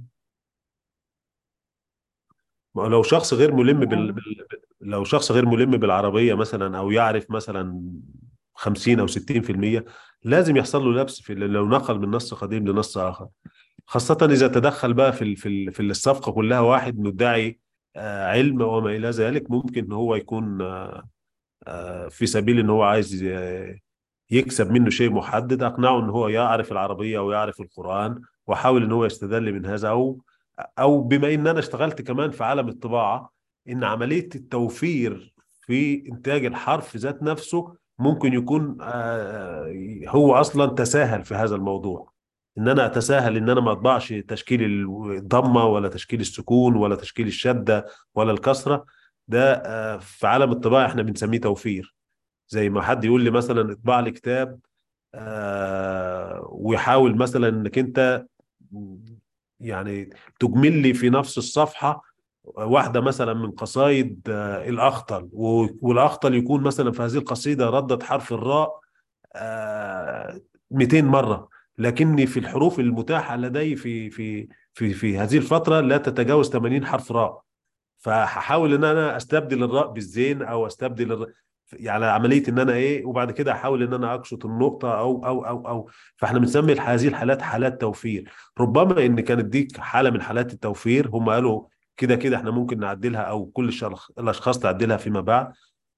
ما هو لو شخص غير ملم بال... تمام بال... لو شخص غير ملم بالعربية مثلا أو يعرف مثلا 50 أو 60% لازم يحصل له لبس في لو نقل من نص قديم لنص آخر خاصة إذا تدخل بقى في ال... في ال... في الصفقة كلها واحد مدعي آه، علم وما إلى ذلك ممكن هو يكون آه، في سبيل إن هو عايز آه، يكسب منه شيء محدد اقنعه ان هو يعرف العربيه ويعرف القران وحاول ان هو يستدل من هذا او او بما ان انا اشتغلت كمان في عالم الطباعه ان عمليه التوفير في انتاج الحرف ذات نفسه ممكن يكون آه، هو اصلا تساهل في هذا الموضوع ان انا اتساهل ان انا ما اطبعش تشكيل الضمه ولا تشكيل السكون ولا تشكيل الشده ولا الكسره ده آه، في عالم الطباعه احنا بنسميه توفير زي ما حد يقول لي مثلا اطبع لي كتاب آه ويحاول مثلا انك انت يعني تجمل لي في نفس الصفحة واحدة مثلا من قصايد آه الأخطل و- والأخطل يكون مثلا في هذه القصيدة ردت حرف الراء آه 200 مرة لكني في الحروف المتاحة لدي في في في في هذه الفترة لا تتجاوز 80 حرف راء فهحاول ان انا استبدل الراء بالزين او استبدل الر... يعني عمليه ان انا ايه وبعد كده احاول ان انا اقشط النقطه او او او او فاحنا بنسمي هذه الحالات حالات توفير ربما ان كانت دي حاله من حالات التوفير هم قالوا كده كده احنا ممكن نعدلها او كل الشخص الاشخاص تعدلها فيما بعد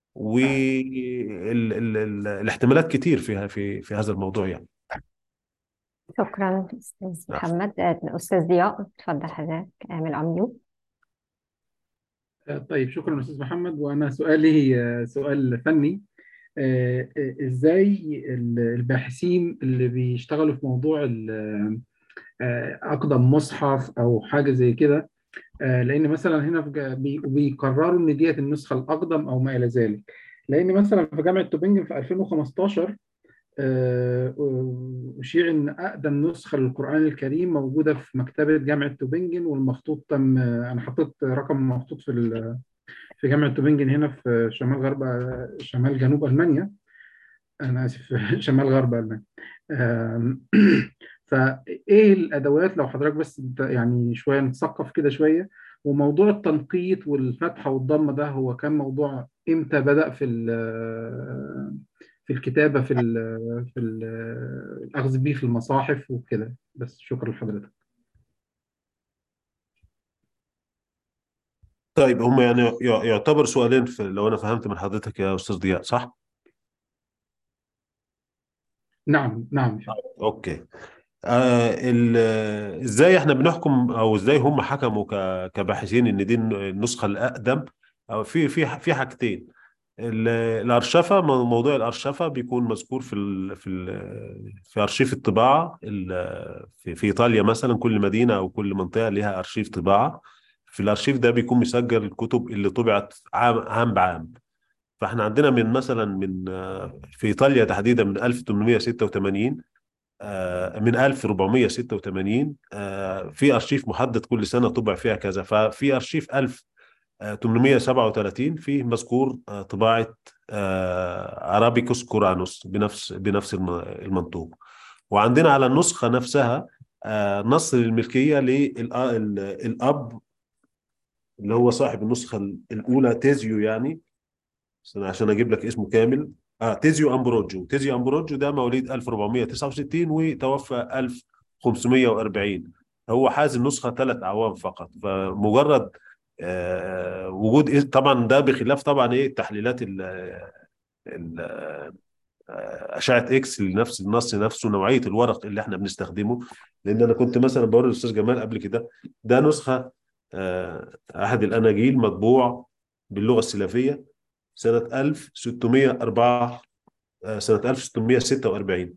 والاحتمالات كتير فيها في في هذا الموضوع يعني شكرا أستاذ نعم. محمد آه، أستاذ ضياء اتفضل حضرتك اعمل أميوت آه، طيب شكرا أستاذ محمد وأنا سؤالي آه، سؤال فني آه، آه، إزاي ال- الباحثين اللي بيشتغلوا في موضوع ال- آه، أقدم مصحف أو حاجة زي كده آه، لأن مثلا هنا في جا- بي- بيقرروا إن ديت النسخة الأقدم أو ما إلى ذلك لأن مثلا في جامعة توبنجن في 2015 آه، أشيع إن أقدم نسخة للقرآن الكريم موجودة في مكتبة جامعة توبنجن والمخطوط تم آه، أنا حطيت رقم مخطوط في ال- في جامعة توبنجن هنا في شمال غرب شمال جنوب ألمانيا أنا آسف شمال غرب ألمانيا آم، فإيه الأدوات لو حضرتك بس انت يعني شوية نتثقف كده شوية وموضوع التنقيط والفتحة والضمة ده هو كان موضوع إمتى بدأ في ال- في الكتابة في ال في ال الأخذ بيه في المصاحف وكده بس شكرا لحضرتك طيب هم يعني يع- يعتبر سؤالين في لو انا فهمت من حضرتك يا استاذ ضياء صح؟ نعم نعم اوكي آه ال- ازاي احنا بنحكم او ازاي هم حكموا ك- كباحثين ان دي النسخه الاقدم او في في في حاجتين ال- الارشفه مو- موضوع الارشفه بيكون مذكور في ال في ال في ارشيف الطباعه ال- في في ايطاليا مثلا كل مدينه او كل منطقه لها ارشيف طباعه في الارشيف ده بيكون مسجل الكتب اللي طبعت عام عام بعام فاحنا عندنا من مثلا من آه، في ايطاليا تحديدا من 1886 آه، من 1486 آه، في ارشيف محدد كل سنه طبع فيها كذا ففي ارشيف 1837 فيه مذكور آه، طباعه آه، ارابيكوس كورانوس بنفس بنفس الم- المنطوق وعندنا على النسخه نفسها آه، نص للملكيه للاب اللي هو صاحب النسخه الاولى تيزيو يعني بس أنا عشان اجيب لك اسمه كامل اه تيزيو امبروجو تيزيو امبروجو ده مواليد 1469 وتوفى 1540 هو حاز النسخه ثلاث اعوام فقط فمجرد آه وجود إيه- طبعا ده بخلاف طبعا ايه تحليلات ال ال- آه، اشعه اكس لنفس النص نفسه نوعيه الورق اللي احنا بنستخدمه لان انا كنت مثلا بوري الاستاذ جمال قبل كده ده نسخه آه، احد الاناجيل مطبوع باللغه السلافيه سنه 1604 آه، سنه 1646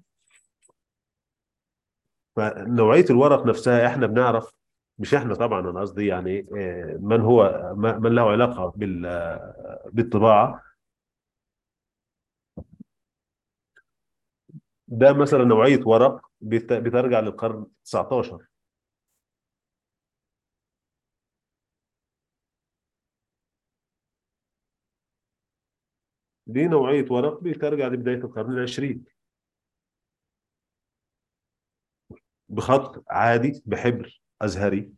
فنوعيه الورق نفسها احنا بنعرف مش احنا طبعا انا قصدي يعني آه، من هو من له علاقه بال آه، بالطباعه ده مثلا نوعيه ورق بت- بترجع للقرن 19 دي نوعيه ورق بترجع لبدايه القرن العشرين بخط عادي بحبر ازهري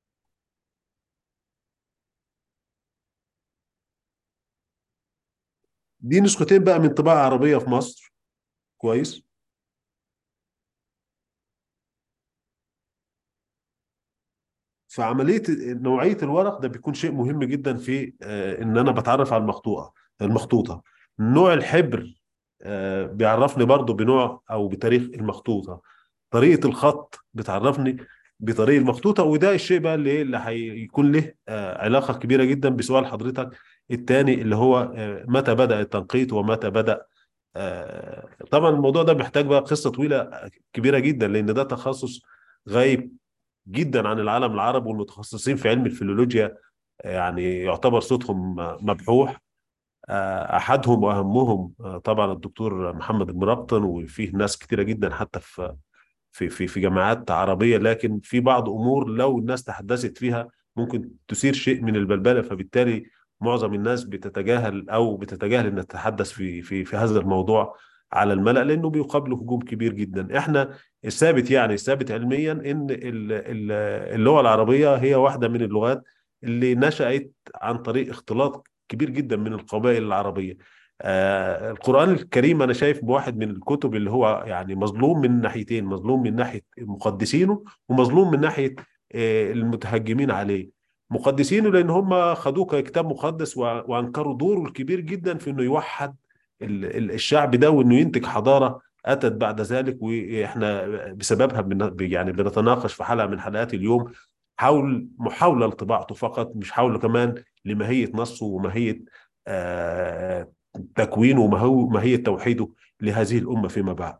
دي نسختين بقى من طباعه عربيه في مصر كويس فعمليه نوعيه الورق ده بيكون شيء مهم جدا في آه، ان انا بتعرف على المخطوطه المخطوطه نوع الحبر آه، بيعرفني برضو بنوع او بتاريخ المخطوطه طريقه الخط بتعرفني بطريقه المخطوطه وده الشيء بقى اللي اللي هيكون له آه، علاقه كبيره جدا بسؤال حضرتك الثاني اللي هو آه، متى بدأ التنقيط ومتى بدأ آه، طبعا الموضوع ده محتاج بقى قصه طويله كبيره جدا لان ده تخصص غايب جدا عن العالم العربي والمتخصصين في علم الفيلولوجيا يعني يعتبر صوتهم مبحوح آه، احدهم واهمهم آه، طبعا الدكتور محمد المرقطن وفيه ناس كتيره جدا حتى في في في في جامعات عربيه لكن في بعض امور لو الناس تحدثت فيها ممكن تثير شيء من البلبله فبالتالي معظم الناس بتتجاهل او بتتجاهل ان تتحدث في في في هذا الموضوع على الملأ لانه بيقابله هجوم كبير جدا احنا الثابت يعني الثابت علميا ان ال- ال- اللغه العربيه هي واحده من اللغات اللي نشأت عن طريق اختلاط كبير جدا من القبائل العربيه آه القرآن الكريم أنا شايف بواحد من الكتب اللي هو يعني مظلوم من ناحيتين مظلوم من ناحية مقدسينه ومظلوم من ناحية آه المتهجمين عليه مقدسينه لأن هم خدوه ككتاب مقدس و- وأنكروا دوره الكبير جدا في إنه يوحد ال- ال- الشعب ده وإنه ينتج حضارة أتت بعد ذلك وإحنا بسببها بن- يعني بنتناقش في حلقة من حلقات اليوم حول محاولة لطباعته فقط مش حول كمان لماهية نصه وماهية آه تكوينه وماهية توحيده لهذه الأمة فيما بعد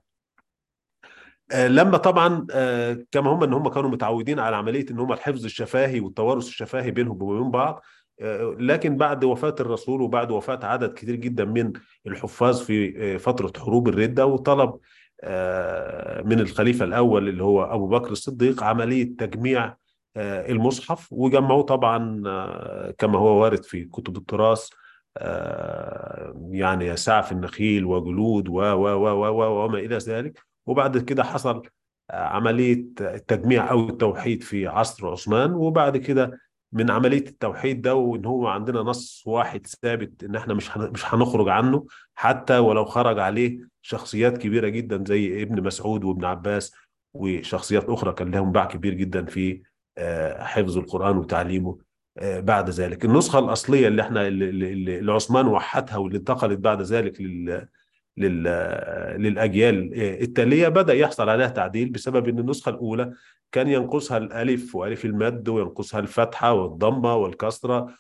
آه، لما طبعا آه، كما هم ان هم كانوا متعودين على عمليه ان هم الحفظ الشفاهي والتوارث الشفاهي بينهم وبين بعض آه، لكن بعد وفاه الرسول وبعد وفاه عدد كتير جدا من الحفاظ في آه، فتره حروب الرده وطلب آه، من الخليفه الاول اللي هو ابو بكر الصديق عمليه تجميع آه، المصحف وجمعوه طبعا آه، كما هو وارد في كتب التراث آه، يعني سعف النخيل وجلود و و و و و وما الى ذلك وبعد كده حصل عملية التجميع أو التوحيد في عصر عثمان وبعد كده من عملية التوحيد ده وإن هو عندنا نص واحد ثابت إن إحنا مش هن- مش هنخرج عنه حتى ولو خرج عليه شخصيات كبيرة جدا زي ابن مسعود وابن عباس وشخصيات أخرى كان لهم باع كبير جدا في آه، حفظ القرآن وتعليمه آه، بعد ذلك النسخة الأصلية اللي احنا اللي اللي- اللي عثمان وحدها واللي انتقلت بعد ذلك لل لل... للأجيال التالية بدأ يحصل عليها تعديل بسبب أن النسخة الأولى كان ينقصها الألف وألف المد وينقصها الفتحة والضمة والكسرة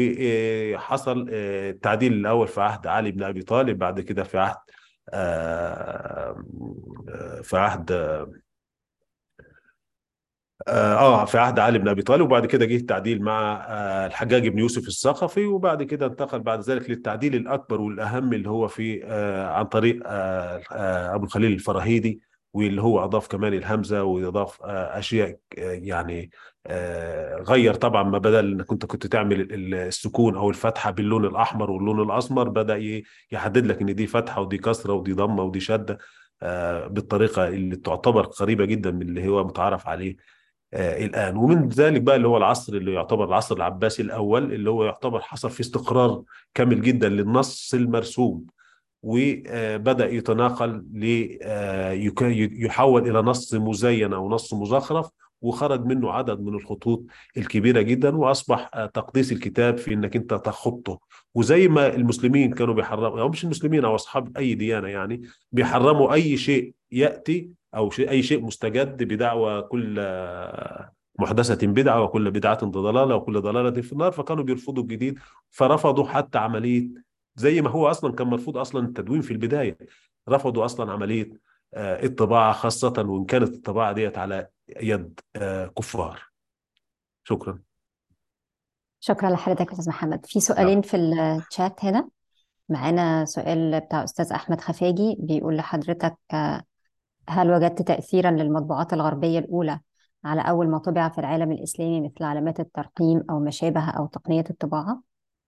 وحصل التعديل الأول في عهد علي بن أبي طالب بعد كده في عهد آه، في عهد اه في عهد علي بن ابي طالب وبعد كده جه التعديل مع آه الحجاج بن يوسف الثقفي وبعد كده انتقل بعد ذلك للتعديل الاكبر والاهم اللي هو في آه عن طريق آه آه ابو الخليل الفراهيدي واللي هو اضاف كمان الهمزه واضاف آه اشياء آه يعني آه غير طبعا ما بدل انك كنت كنت تعمل ال- السكون او الفتحه باللون الاحمر واللون الاسمر بدا ي- يحدد لك ان دي فتحه ودي كسره ودي ضمه ودي شده آه، بالطريقة اللي تعتبر قريبة جدا من اللي هو متعارف عليه آه، الآن ومن ذلك بقى اللي هو العصر اللي يعتبر العصر العباسي الأول اللي هو يعتبر حصل فيه استقرار كامل جدا للنص المرسوم وبدأ يتناقل ليحول إلى نص مزين أو نص مزخرف وخرج منه عدد من الخطوط الكبيرة جدا وأصبح آه، تقديس الكتاب في إنك أنت تخطه وزي ما المسلمين كانوا بيحرموا أو مش المسلمين أو أصحاب أي ديانة يعني بيحرموا أي شيء يأتي أو شيء أي شيء مستجد بدعوى كل آه، محدثة بدعة وكل بدعة ضلالة وكل ضلالة في النار فكانوا بيرفضوا الجديد فرفضوا حتى عملية زي ما هو أصلا كان مرفوض أصلا التدوين في البداية رفضوا أصلا عملية آه، الطباعة خاصة وإن كانت الطباعة ديت على يد آه، كفار شكرا شكرا لحضرتك يا استاذ محمد في سؤالين في الشات هنا معانا سؤال بتاع استاذ احمد خفاجي بيقول لحضرتك آه، هل وجدت تأثيرا للمطبوعات الغربية الأولى على أول ما طبع في العالم الإسلامي مثل علامات الترقيم أو ما شابه أو تقنية الطباعة؟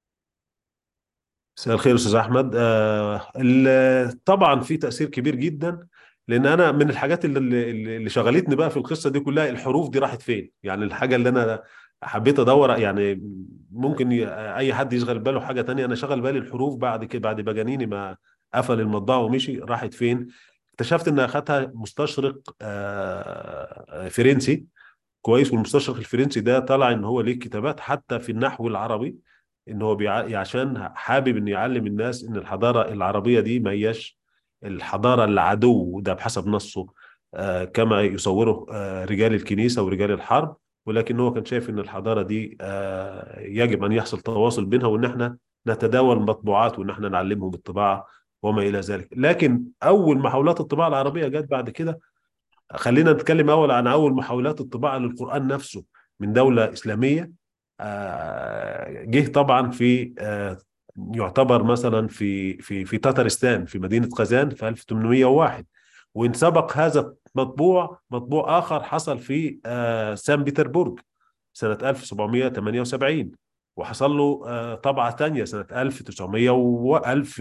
مساء الخير استاذ احمد آه ال- طبعا في تاثير كبير جدا لان انا من الحاجات اللي, اللي اللي شغلتني بقى في القصه دي كلها الحروف دي راحت فين يعني الحاجه اللي انا حبيت ادور يعني ممكن ي- اي حد يشغل باله حاجه تانية انا شغل بالي الحروف بعد كده بعد بجانيني ما قفل المطبعه ومشي راحت فين اكتشفت ان اخدها مستشرق آه فرنسي كويس والمستشرق الفرنسي ده طلع ان هو ليه كتابات حتى في النحو العربي ان هو بيع... عشان حابب انه يعلم الناس ان الحضاره العربيه دي ما هياش الحضاره العدو ده بحسب نصه آه كما يصوره آه رجال الكنيسه ورجال الحرب ولكن هو كان شايف ان الحضاره دي آه يجب ان يحصل تواصل بينها وان احنا نتداول مطبوعات وان احنا نعلمهم الطباعه وما الى ذلك لكن اول محاولات الطباعه العربيه جت بعد كده خلينا نتكلم اول عن اول محاولات الطباعه للقران نفسه من دوله اسلاميه آه، جه طبعا في آه، يعتبر مثلا في في في تترستان في مدينه قازان في 1801 وان سبق هذا مطبوع مطبوع اخر حصل في آه، سان بيتربورغ سنه 1778 وحصل له آه، طبعه ثانيه سنه 1900 و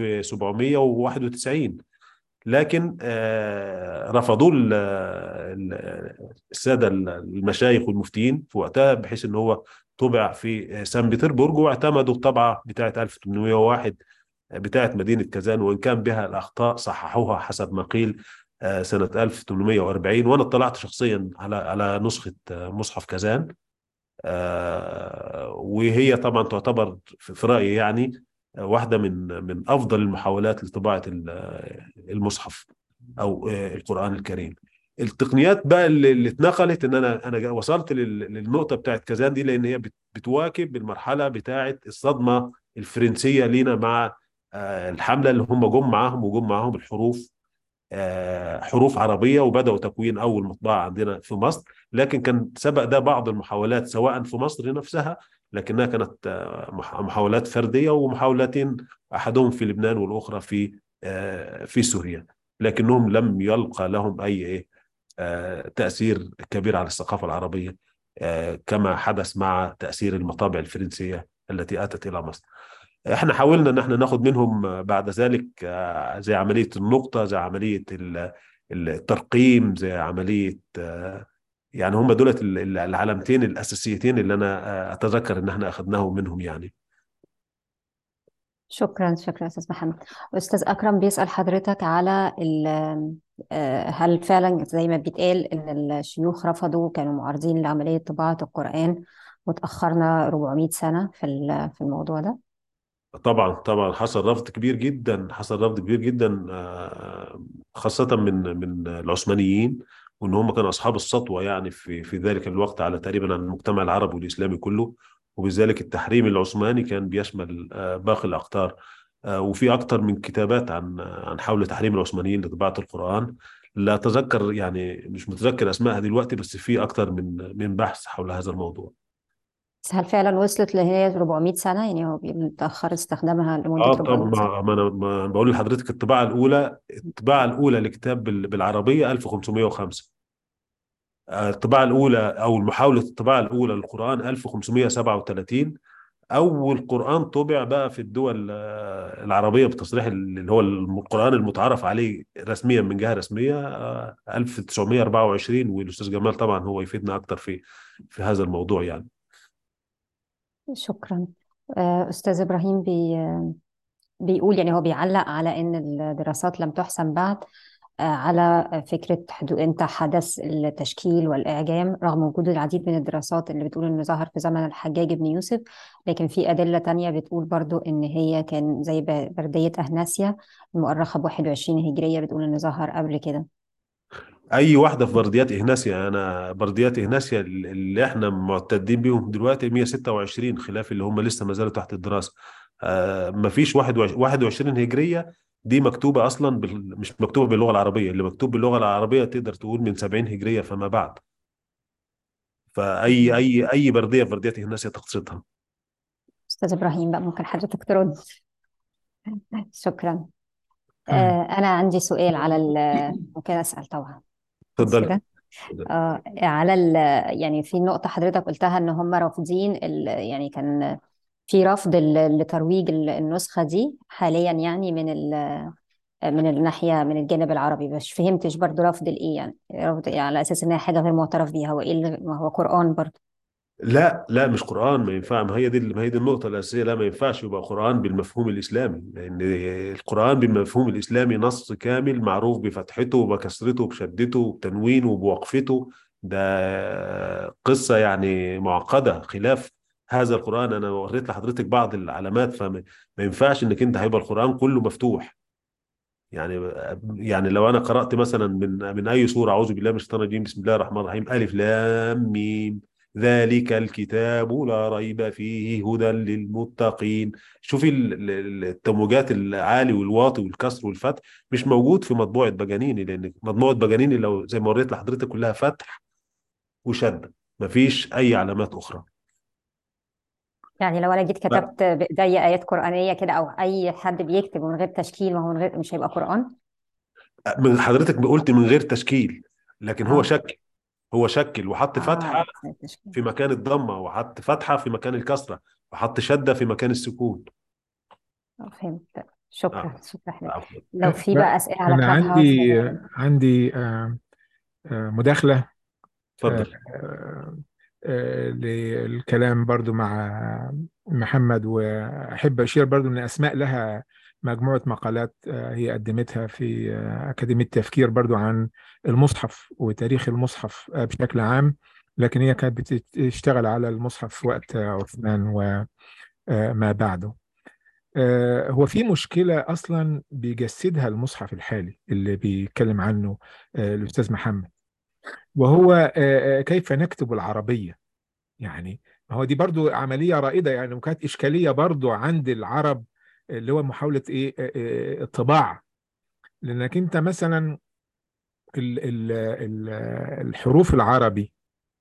1791 لكن آه، رفضوه ال- ال- الساده المشايخ والمفتيين في وقتها بحيث ان هو طبع في سان بطربرج واعتمدوا الطبعه بتاعه 1801 بتاعه مدينه كازان وان كان بها الاخطاء صححوها حسب ما قيل آه، سنه 1840 وانا اطلعت شخصيا على على نسخه آه، مصحف كازان آه، وهي طبعا تعتبر في في رايي يعني واحده من من افضل المحاولات لطباعه ال- المصحف او آه، القران الكريم التقنيات بقى اللي اللي اتنقلت ان انا انا وصلت لل- للنقطه بتاعت كازان دي لان هي بت- بتواكب المرحله بتاعت الصدمه الفرنسيه لينا مع آه، الحمله اللي هم جم معاهم وجم معاهم الحروف آه، حروف عربيه وبداوا تكوين اول مطبعه عندنا في مصر لكن كان سبق ده بعض المحاولات سواء في مصر نفسها لكنها كانت آه، مح- محاولات فرديه ومحاولتين احدهم في لبنان والاخرى في آه، في سوريا لكنهم لم يلقى لهم اي ايه آه، تاثير كبير على الثقافه العربيه آه، كما حدث مع تاثير المطابع الفرنسيه التي اتت الى مصر. احنا حاولنا ان احنا ناخد منهم بعد ذلك آه، زي عمليه النقطه زي عمليه ال- الترقيم زي عمليه آه، يعني هم دولت ال- ال- العلامتين الاساسيتين اللي انا آه، اتذكر ان احنا اخذناهم منهم يعني شكرا شكرا أستاذ محمد أستاذ أكرم بيسأل حضرتك على ال- آه، هل فعلا زي ما بيتقال إن الشيوخ رفضوا كانوا معارضين لعملية طباعة القرآن وتأخرنا 400 سنة في ال- في الموضوع ده؟ طبعا طبعا حصل رفض كبير جدا حصل رفض كبير جدا آه، خاصة من من العثمانيين وان هم كانوا اصحاب السطوة يعني في في ذلك الوقت على تقريبا على المجتمع العربي والاسلامي كله وبذلك التحريم العثماني كان بيشمل آه، باقي الاقطار آه، وفي اكثر من كتابات عن عن حول تحريم العثمانيين لطباعة القرآن لا اتذكر يعني مش متذكر اسمائها دلوقتي بس في اكثر من من بحث حول هذا الموضوع بس هل فعلا وصلت لهي 400 سنة يعني هو متأخر استخدامها لمدة اه طب 400 سنة ما ما انا ما بقول لحضرتك الطباعه الاولى الطباعه الاولى لكتاب بال- بالعربيه 1505 آه، الطباعه الاولى او محاوله الطباعه الاولى للقران 1537 اول قران طبع بقى في الدول آه، العربيه بتصريح اللي هو القران المتعارف عليه رسميا من جهه رسميه آه، 1924 والاستاذ جمال طبعا هو يفيدنا اكتر في في هذا الموضوع يعني شكرا آه، أستاذ إبراهيم بي بيقول يعني هو بيعلق على إن الدراسات لم تحسن بعد آه، على فكرة حدو- إمتى حدث التشكيل والإعجام رغم وجود العديد من الدراسات اللي بتقول إنه ظهر في زمن الحجاج بن يوسف لكن في أدلة تانية بتقول برضو إن هي كان زي ب- بردية أهناسيا المؤرخة ب 21 هجرية بتقول إنه ظهر قبل كده اي واحده في برديات اهناسيا انا برديات اهناسيا اللي احنا معتدين بيهم دلوقتي 126 خلاف اللي هم لسه ما زالوا تحت الدراسه آه مفيش 21 هجريه دي مكتوبه اصلا بال... مش مكتوبه باللغه العربيه اللي مكتوب باللغه العربيه تقدر تقول من 70 هجريه فما بعد فاي اي اي برديه في برديات اهناسيا تقصدها أستاذ إبراهيم بقى ممكن حضرتك ترد شكرا آه. آه، أنا عندي سؤال على ال ممكن أسأل طبعا بس اتفضلي كده آه على ال يعني في نقطة حضرتك قلتها إن هم رافضين ال يعني كان في رفض ال- لترويج ال- النسخة دي حاليا يعني من ال من الناحية من الجانب العربي بس فهمتش برضو رفض الإيه يعني رفض إيه على أساس إنها حاجة غير معترف بيها وإيه اللي- ما هو قرآن برضو لا لا مش قرآن ما ينفع ما هي دي ما هي دي النقطة الأساسية لا ما ينفعش يبقى قرآن بالمفهوم الإسلامي لأن القرآن بالمفهوم الإسلامي نص كامل معروف بفتحته وبكسرته وبشدته وبتنوينه وبوقفته ده قصة يعني معقدة خلاف هذا القرآن أنا وريت لحضرتك بعض العلامات فما ما ينفعش إنك أنت هيبقى القرآن كله مفتوح يعني يعني لو انا قرات مثلا من من اي سوره اعوذ بالله من الشيطان الرجيم بسم الله الرحمن الرحيم الف لام ميم ذلك الكتاب لا ريب فيه هدى للمتقين شوفي ال- ال- التموجات العالي والواطي والكسر والفتح مش موجود في مطبوعه بجانيني لان مطبوعه بجانيني لو زي ما وريت لحضرتك كلها فتح وشده مفيش اي علامات اخرى يعني لو أنا جيت لا كتبت بإيدي آيات قرآنية كده أو أي حد بيكتب من غير تشكيل ما هو من غير مش هيبقى قرآن من حضرتك قلت من غير تشكيل لكن هو اه شكل هو شكل وحط فتحه اه زي التشكيل في مكان الضمه وحط فتحه في مكان الكسره وحط شده في مكان السكون آه، فهمت آه. شكرا شكرا حضرتك عفوا لو في لا بقى أسئلة على أنا كلاب هاوس عندي يا عندي آه، آه، مداخلة آه، اتفضل آه، آه، للكلام برضو مع محمد وأحب أشير برضو أن أسماء لها مجموعة مقالات آه، هي قدمتها في آه، أكاديمية تفكير برضو عن المصحف وتاريخ المصحف آه، بشكل عام لكن هي كانت بتشتغل على المصحف في وقت عثمان وما بعده آه، هو في مشكلة أصلا بيجسدها المصحف الحالي اللي بيتكلم عنه آه، الأستاذ محمد وهو آه، آه، كيف نكتب العربية يعني ما هو دي برضو عملية رائدة يعني وكانت إشكالية برضو عند العرب اللي هو محاولة إيه آه، آه، الطباعة لأنك أنت مثلا ال- ال- ال- الحروف العربي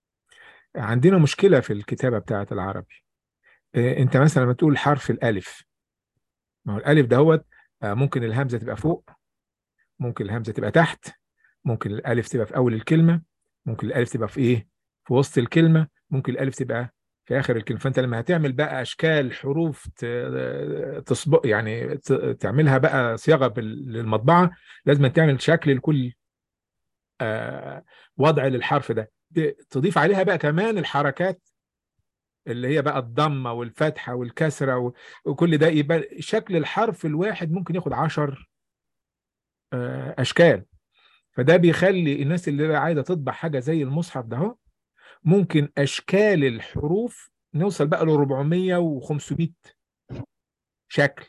عندنا مشكلة في الكتابة بتاعت العربي آه، أنت مثلا لما تقول حرف الألف ما هو الألف دهوت آه، ممكن الهمزة تبقى فوق ممكن الهمزة تبقى تحت ممكن الألف تبقى في أول الكلمة ممكن الألف تبقى في إيه في وسط الكلمة ممكن الألف تبقى في آخر الكلمة فأنت لما هتعمل بقى أشكال حروف ت- تصبغ يعني ت- تعملها بقى صياغة بال- للمطبعة لازم تعمل شكل لكل آه، وضع للحرف ده ت- تضيف عليها بقى كمان الحركات اللي هي بقى الضمة والفتحة والكسرة و- وكل ده يبقى شكل الحرف الواحد ممكن ياخد عشر آه، أشكال فده بيخلي الناس اللي عايزه تطبع حاجه زي المصحف ده اهو ممكن اشكال الحروف نوصل بقى ل 400 و500 شكل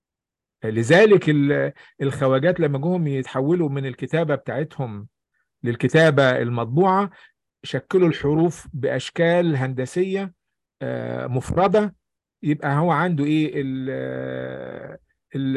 لذلك ال- الخواجات لما جم يتحولوا من الكتابه بتاعتهم للكتابه المطبوعه شكلوا الحروف باشكال هندسيه آه، مفرده يبقى هو عنده ايه ال ال-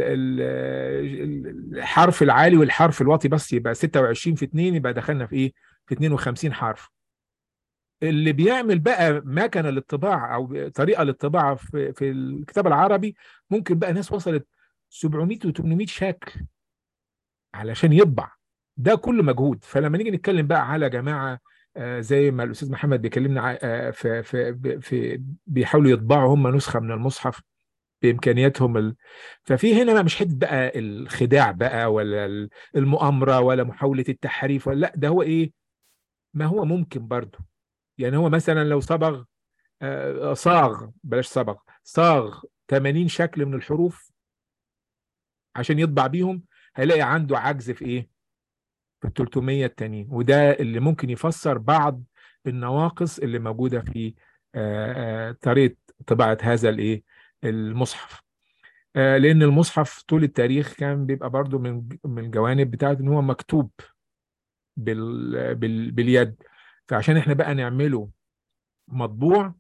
ال- الحرف العالي والحرف الواطي بس يبقى 26 في 2 يبقى دخلنا في ايه في 52 حرف اللي بيعمل بقى مكنه للطباعه او طريقه للطباعه في في الكتاب العربي ممكن بقى ناس وصلت 700 و800 شكل علشان يطبع ده كله مجهود فلما نيجي نتكلم بقى على جماعه آه، زي ما الاستاذ محمد بيكلمنا ع- آه، في في في بيحاولوا يطبعوا هم نسخه من المصحف بامكانياتهم ال... ففي هنا بقى مش حته بقى الخداع بقى ولا ال- المؤامره ولا محاوله التحريف ولا لا ده هو ايه ما هو ممكن برضه يعني هو مثلا لو صبغ آه، صاغ بلاش صبغ صاغ 80 شكل من الحروف عشان يطبع بيهم هيلاقي عنده عجز في ايه في ال 300 التانيين وده اللي ممكن يفسر بعض النواقص اللي موجوده في آه، آه، طريقه طباعه هذا الايه المصحف آه، لان المصحف طول التاريخ كان بيبقى برضو من من الجوانب بتاعته ان هو مكتوب بال بال باليد فعشان احنا بقى نعمله مطبوع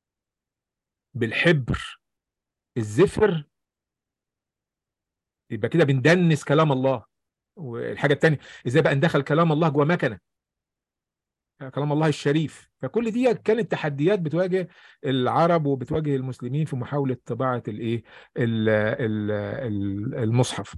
بالحبر الزفر يبقى كده بندنس كلام الله والحاجه الثانيه ازاي بقى ندخل كلام الله جوه مكنه كلام الله الشريف فكل دي كانت تحديات بتواجه العرب وبتواجه المسلمين في محاوله طباعه الايه ال- ال- ال- المصحف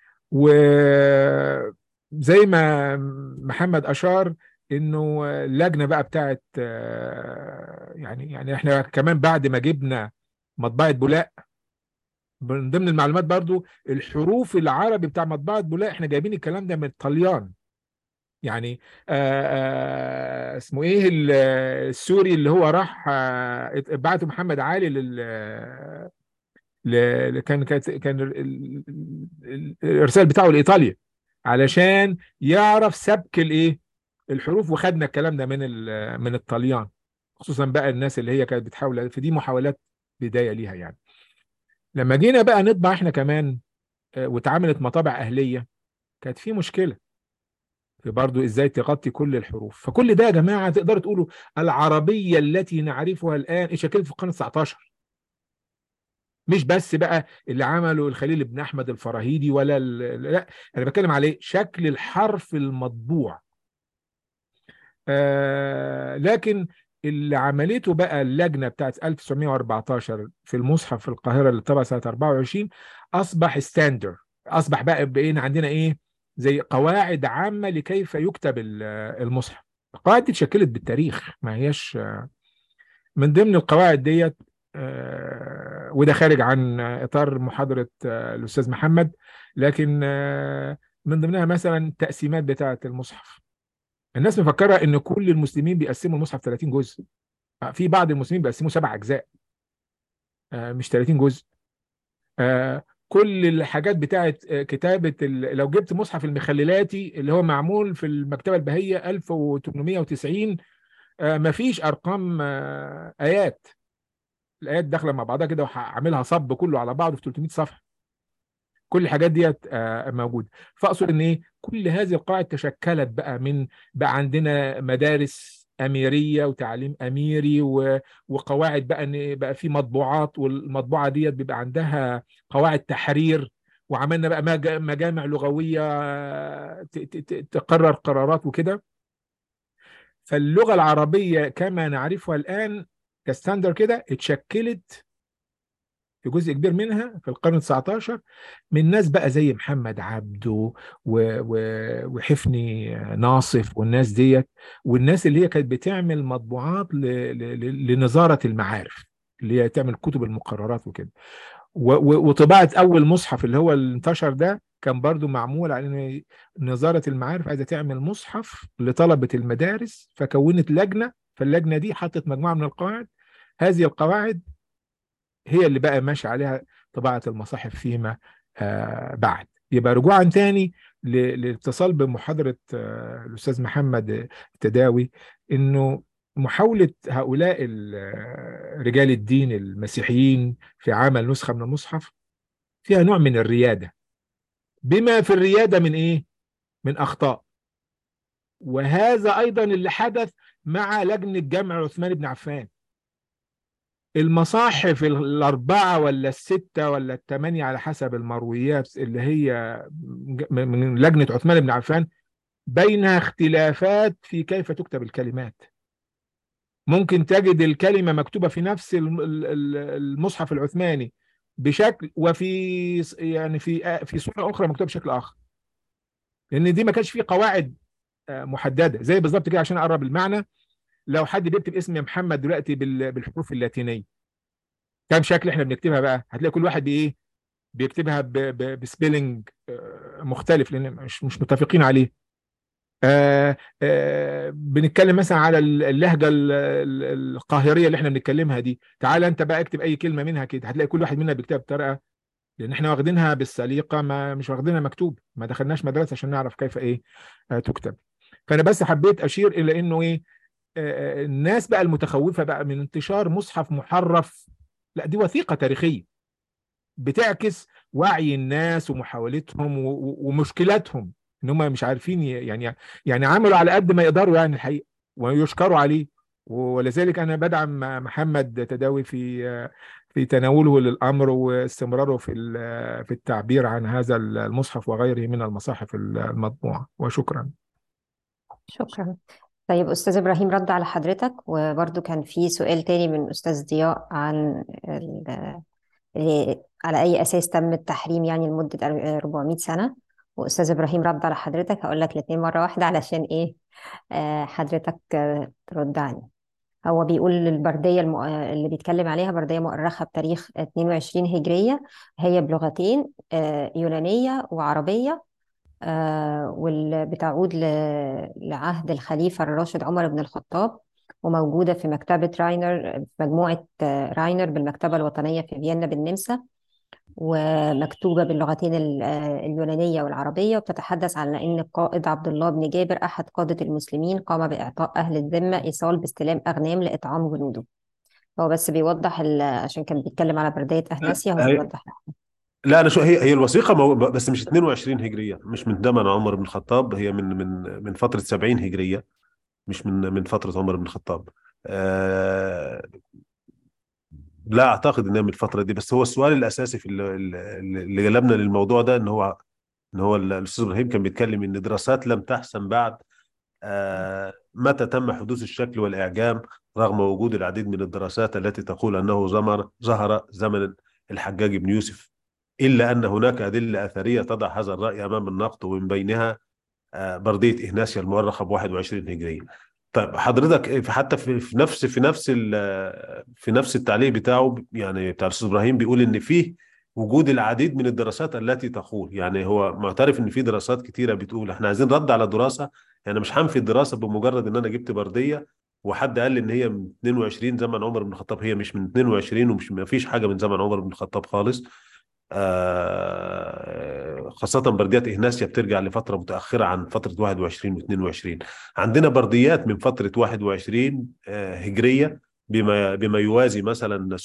وزي ما محمد اشار انه اللجنه بقى بتاعت آه، يعني يعني احنا كمان بعد ما جبنا مطبعه بولاق من ضمن المعلومات برضو الحروف العربي بتاع مطبعه بولاق احنا جايبين الكلام ده من الطليان يعني آه آه اسمه ايه ال- السوري اللي هو راح آه بعته محمد علي لل ل- كان كانت كان ال- ال- ال- الارسال بتاعه لايطاليا علشان يعرف سبك الايه الحروف وخدنا الكلام ده من ال- من الطليان خصوصا بقى الناس اللي هي كانت بتحاول في دي محاولات بدايه ليها يعني لما جينا بقى نطبع احنا كمان آه، واتعملت مطابع اهليه كانت في مشكله في برضو ازاي تغطي كل الحروف فكل ده يا جماعه تقدروا تقولوا العربيه التي نعرفها الان اتشكلت في القرن 19 مش بس بقى اللي عمله الخليل بن احمد الفراهيدي ولا ال- لا انا بتكلم عليه شكل الحرف المطبوع آه لكن اللي عملته بقى اللجنه بتاعت 1914 في المصحف في القاهره اللي طبع سنه 24 اصبح ستاندر اصبح بقى بقينا عندنا ايه زي قواعد عامه لكيف يكتب ال- المصحف القواعد دي اتشكلت بالتاريخ ما هياش من ضمن القواعد ديت آه، وده خارج عن اطار محاضره آه، الاستاذ محمد لكن آه، من ضمنها مثلا التقسيمات بتاعه المصحف الناس مفكره ان كل المسلمين بيقسموا المصحف 30 جزء آه، في بعض المسلمين بيقسموه سبع اجزاء آه، مش 30 جزء آه، كل الحاجات بتاعت آه، كتابه ال- لو جبت مصحف المخللاتي اللي هو معمول في المكتبه البهيه 1890 آه، مفيش ارقام آه، ايات الايات داخله مع بعضها كده وعاملها صب كله على بعضه في 300 صفحه كل الحاجات ديت آه، موجوده فاقصد ان ايه كل هذه القواعد تشكلت بقى من بقى عندنا مدارس اميريه وتعليم اميري و- وقواعد بقى ان بقى في مطبوعات والمطبوعه ديت بيبقى عندها قواعد تحرير وعملنا بقى مج- مجامع لغويه آه، ت- ت- ت- تقرر قرارات وكده فاللغه العربيه كما نعرفها الان كستاندر كده اتشكلت في جزء كبير منها في القرن 19 من ناس بقى زي محمد عبده و... و... وحفني ناصف والناس ديت والناس اللي هي كانت بتعمل مطبوعات ل... ل... لنظارة المعارف اللي هي تعمل كتب المقررات وكده و... و... وطباعة أول مصحف اللي هو اللي انتشر ده كان برضو معمول على ان نظارة المعارف عايزة تعمل مصحف لطلبة المدارس فكونت لجنة فاللجنة دي حطت مجموعة من القواعد هذه القواعد هي اللي بقى ماشي عليها طباعة المصاحف فيما آه بعد يبقى رجوعا تاني ل- للاتصال بمحاضرة آه الأستاذ محمد التداوي إنه محاولة هؤلاء ال- آه، رجال الدين المسيحيين في عمل نسخة من المصحف فيها نوع من الريادة بما في الريادة من إيه؟ من أخطاء وهذا أيضا اللي حدث مع لجنة جمع عثمان بن عفان المصاحف الأربعة ولا الستة ولا الثمانية على حسب المرويات اللي هي من من لجنة عثمان بن عفان بينها اختلافات في كيف تكتب الكلمات ممكن تجد الكلمة مكتوبة في نفس الم- ال- ال- المصحف العثماني بشكل وفي يعني في في صورة أخرى مكتوبة بشكل آخر لأن دي ما كانش فيه قواعد آه، محدده زي بالظبط كده عشان اقرب المعنى لو حد بيكتب اسم محمد دلوقتي بال- بالحروف اللاتينيه كام شكل احنا بنكتبها بقى هتلاقي كل واحد بايه بيكتبها ب- ب- بسبيلنج آه، مختلف لان مش مش متفقين عليه آه آه بنتكلم مثلا على اللهجه ال- ال- القاهريه اللي احنا بنتكلمها دي تعال انت بقى اكتب اي كلمه منها كده هتلاقي كل واحد منا بيكتبها بطريقه لان احنا واخدينها بالسليقه ما مش واخدينها مكتوب ما دخلناش مدرسه عشان نعرف كيف ايه آه تكتب فانا بس حبيت اشير الى انه ايه آه، آه، الناس بقى المتخوفه بقى من انتشار مصحف محرف لا دي وثيقه تاريخيه بتعكس وعي الناس ومحاولتهم و- و- ومشكلاتهم ان هم مش عارفين ي- يعني يعني عملوا على قد ما يقدروا يعني الحقيقه ويشكروا عليه ولذلك انا بدعم محمد تداوي في في تناوله للامر واستمراره في ال- في التعبير عن هذا المصحف وغيره من المصاحف المطبوعه وشكرا شكرا طيب أستاذ إبراهيم رد على حضرتك وبرضو كان في سؤال تاني من أستاذ ضياء عن ال- ال- على أي أساس تم التحريم يعني لمدة أر- 400 سنة وأستاذ إبراهيم رد على حضرتك هقول لك الاتنين مرة واحدة علشان إيه آه، حضرتك آه، ترد عليه هو بيقول البردية الم... اللي بيتكلم عليها بردية مؤرخة بتاريخ 22 هجرية هي بلغتين آه، يونانية وعربية آه، واللي بتعود ل- لعهد الخليفة الراشد عمر بن الخطاب وموجودة في مكتبة راينر في مجموعة آه، راينر بالمكتبة الوطنية في فيينا بالنمسا ومكتوبة باللغتين ال- آه، اليونانية والعربية وبتتحدث عن أن القائد عبد الله بن جابر أحد قادة المسلمين قام بإعطاء أهل الذمة إيصال باستلام أغنام لإطعام جنوده هو بس بيوضح ال- عشان كان بيتكلم على بردية أهناسيا هو هي بيوضح لا انا شو هي هي الوثيقه مو بس مش 22 هجريه مش من زمن عمر بن الخطاب هي من من من فتره 70 هجريه مش من من فتره عمر بن الخطاب آه لا اعتقد انها من الفتره دي بس هو السؤال الاساسي في اللي, اللي جلبنا للموضوع ده ان هو ان هو الاستاذ ابراهيم كان بيتكلم ان دراسات لم تحسن بعد آه متى تم حدوث الشكل والاعجام رغم وجود العديد من الدراسات التي تقول انه زمر ظهر زمن الحجاج بن يوسف الا ان هناك ادله اثريه تضع هذا الراي امام النقد ومن بينها آه، برديه اهناسيا المؤرخه ب 21 هجريه. طيب حضرتك في- حتى في في نفس في نفس ال- في نفس التعليق بتاعه يعني بتاع الاستاذ ابراهيم بيقول ان فيه وجود العديد من الدراسات التي تقول يعني هو معترف ان في دراسات كتيره بتقول احنا عايزين رد على دراسه يعني مش هنفي الدراسه بمجرد ان انا جبت برديه وحد قال لي ان هي من 22 زمن عمر بن الخطاب هي مش من 22 ومش ما فيش حاجه من زمن عمر بن الخطاب خالص آه، خاصة برديات إهناسيا بترجع لفترة متأخرة عن فترة 21 و 22 عندنا برديات من فترة 21 آه، هجرية بما بما يوازي مثلا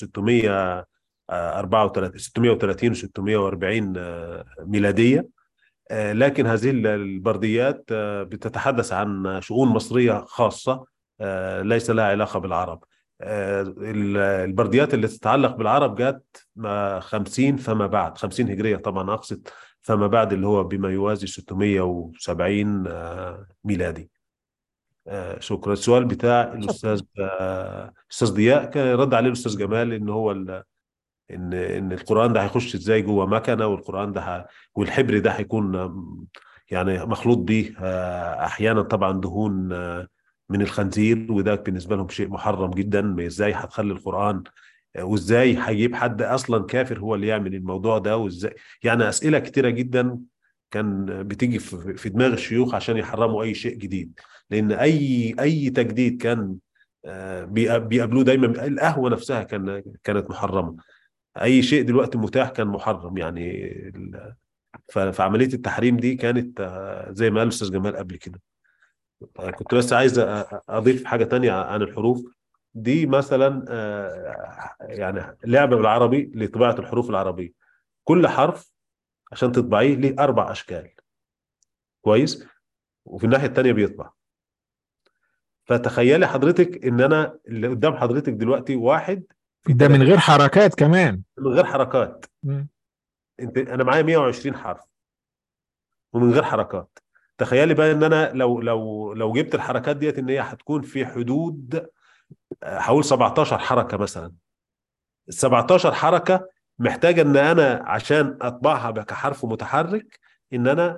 634 630 و 640 آه، ميلادية آه، لكن هذه البرديات آه، بتتحدث عن شؤون مصرية خاصة آه، ليس لها علاقة بالعرب آه، ال- البرديات اللي تتعلق بالعرب جت ما 50 فما بعد 50 هجرية طبعا أقصد فما بعد اللي هو بما يوازي 670 آه، ميلادي آه، شكرا السؤال بتاع الأستاذ آه، أستاذ ضياء كان رد عليه الأستاذ جمال إن هو ال- ان ان القران ده هيخش ازاي جوه مكنه والقران ده ه... والحبر ده هيكون آم، يعني مخلوط بيه آه، احيانا طبعا دهون آه، من الخنزير وده بالنسبه لهم شيء محرم جدا ازاي هتخلي القران آه، وازاي هيجيب حد اصلا كافر هو اللي يعمل الموضوع ده وازاي يعني اسئله كتيره جدا كان بتيجي في في دماغ الشيوخ عشان يحرموا اي شيء جديد لان اي اي تجديد كان آه، بيق- بيقابلوه دايما القهوه نفسها كان كانت محرمه اي شيء دلوقتي متاح كان محرم يعني ال- ف- فعمليه التحريم دي كانت آه، زي ما قال الاستاذ جمال قبل كده آه، كنت بس عايز أ- اضيف حاجه تانية عن الحروف دي مثلا آه، يعني لعبه بالعربي لطباعه الحروف العربيه كل حرف عشان تطبعيه ليه اربع اشكال كويس وفي الناحيه التانية بيطبع فتخيلي حضرتك ان انا اللي قدام حضرتك دلوقتي واحد في ده من ثلاثة غير حركات كمان من غير حركات مم. انت انا معايا 120 حرف ومن غير حركات تخيلي بقى ان انا لو لو لو جبت الحركات ديت ان هي هتكون في حدود آه، هقول 17 حركه مثلا ال 17 حركه محتاجه ان انا عشان اطبعها كحرف متحرك ان انا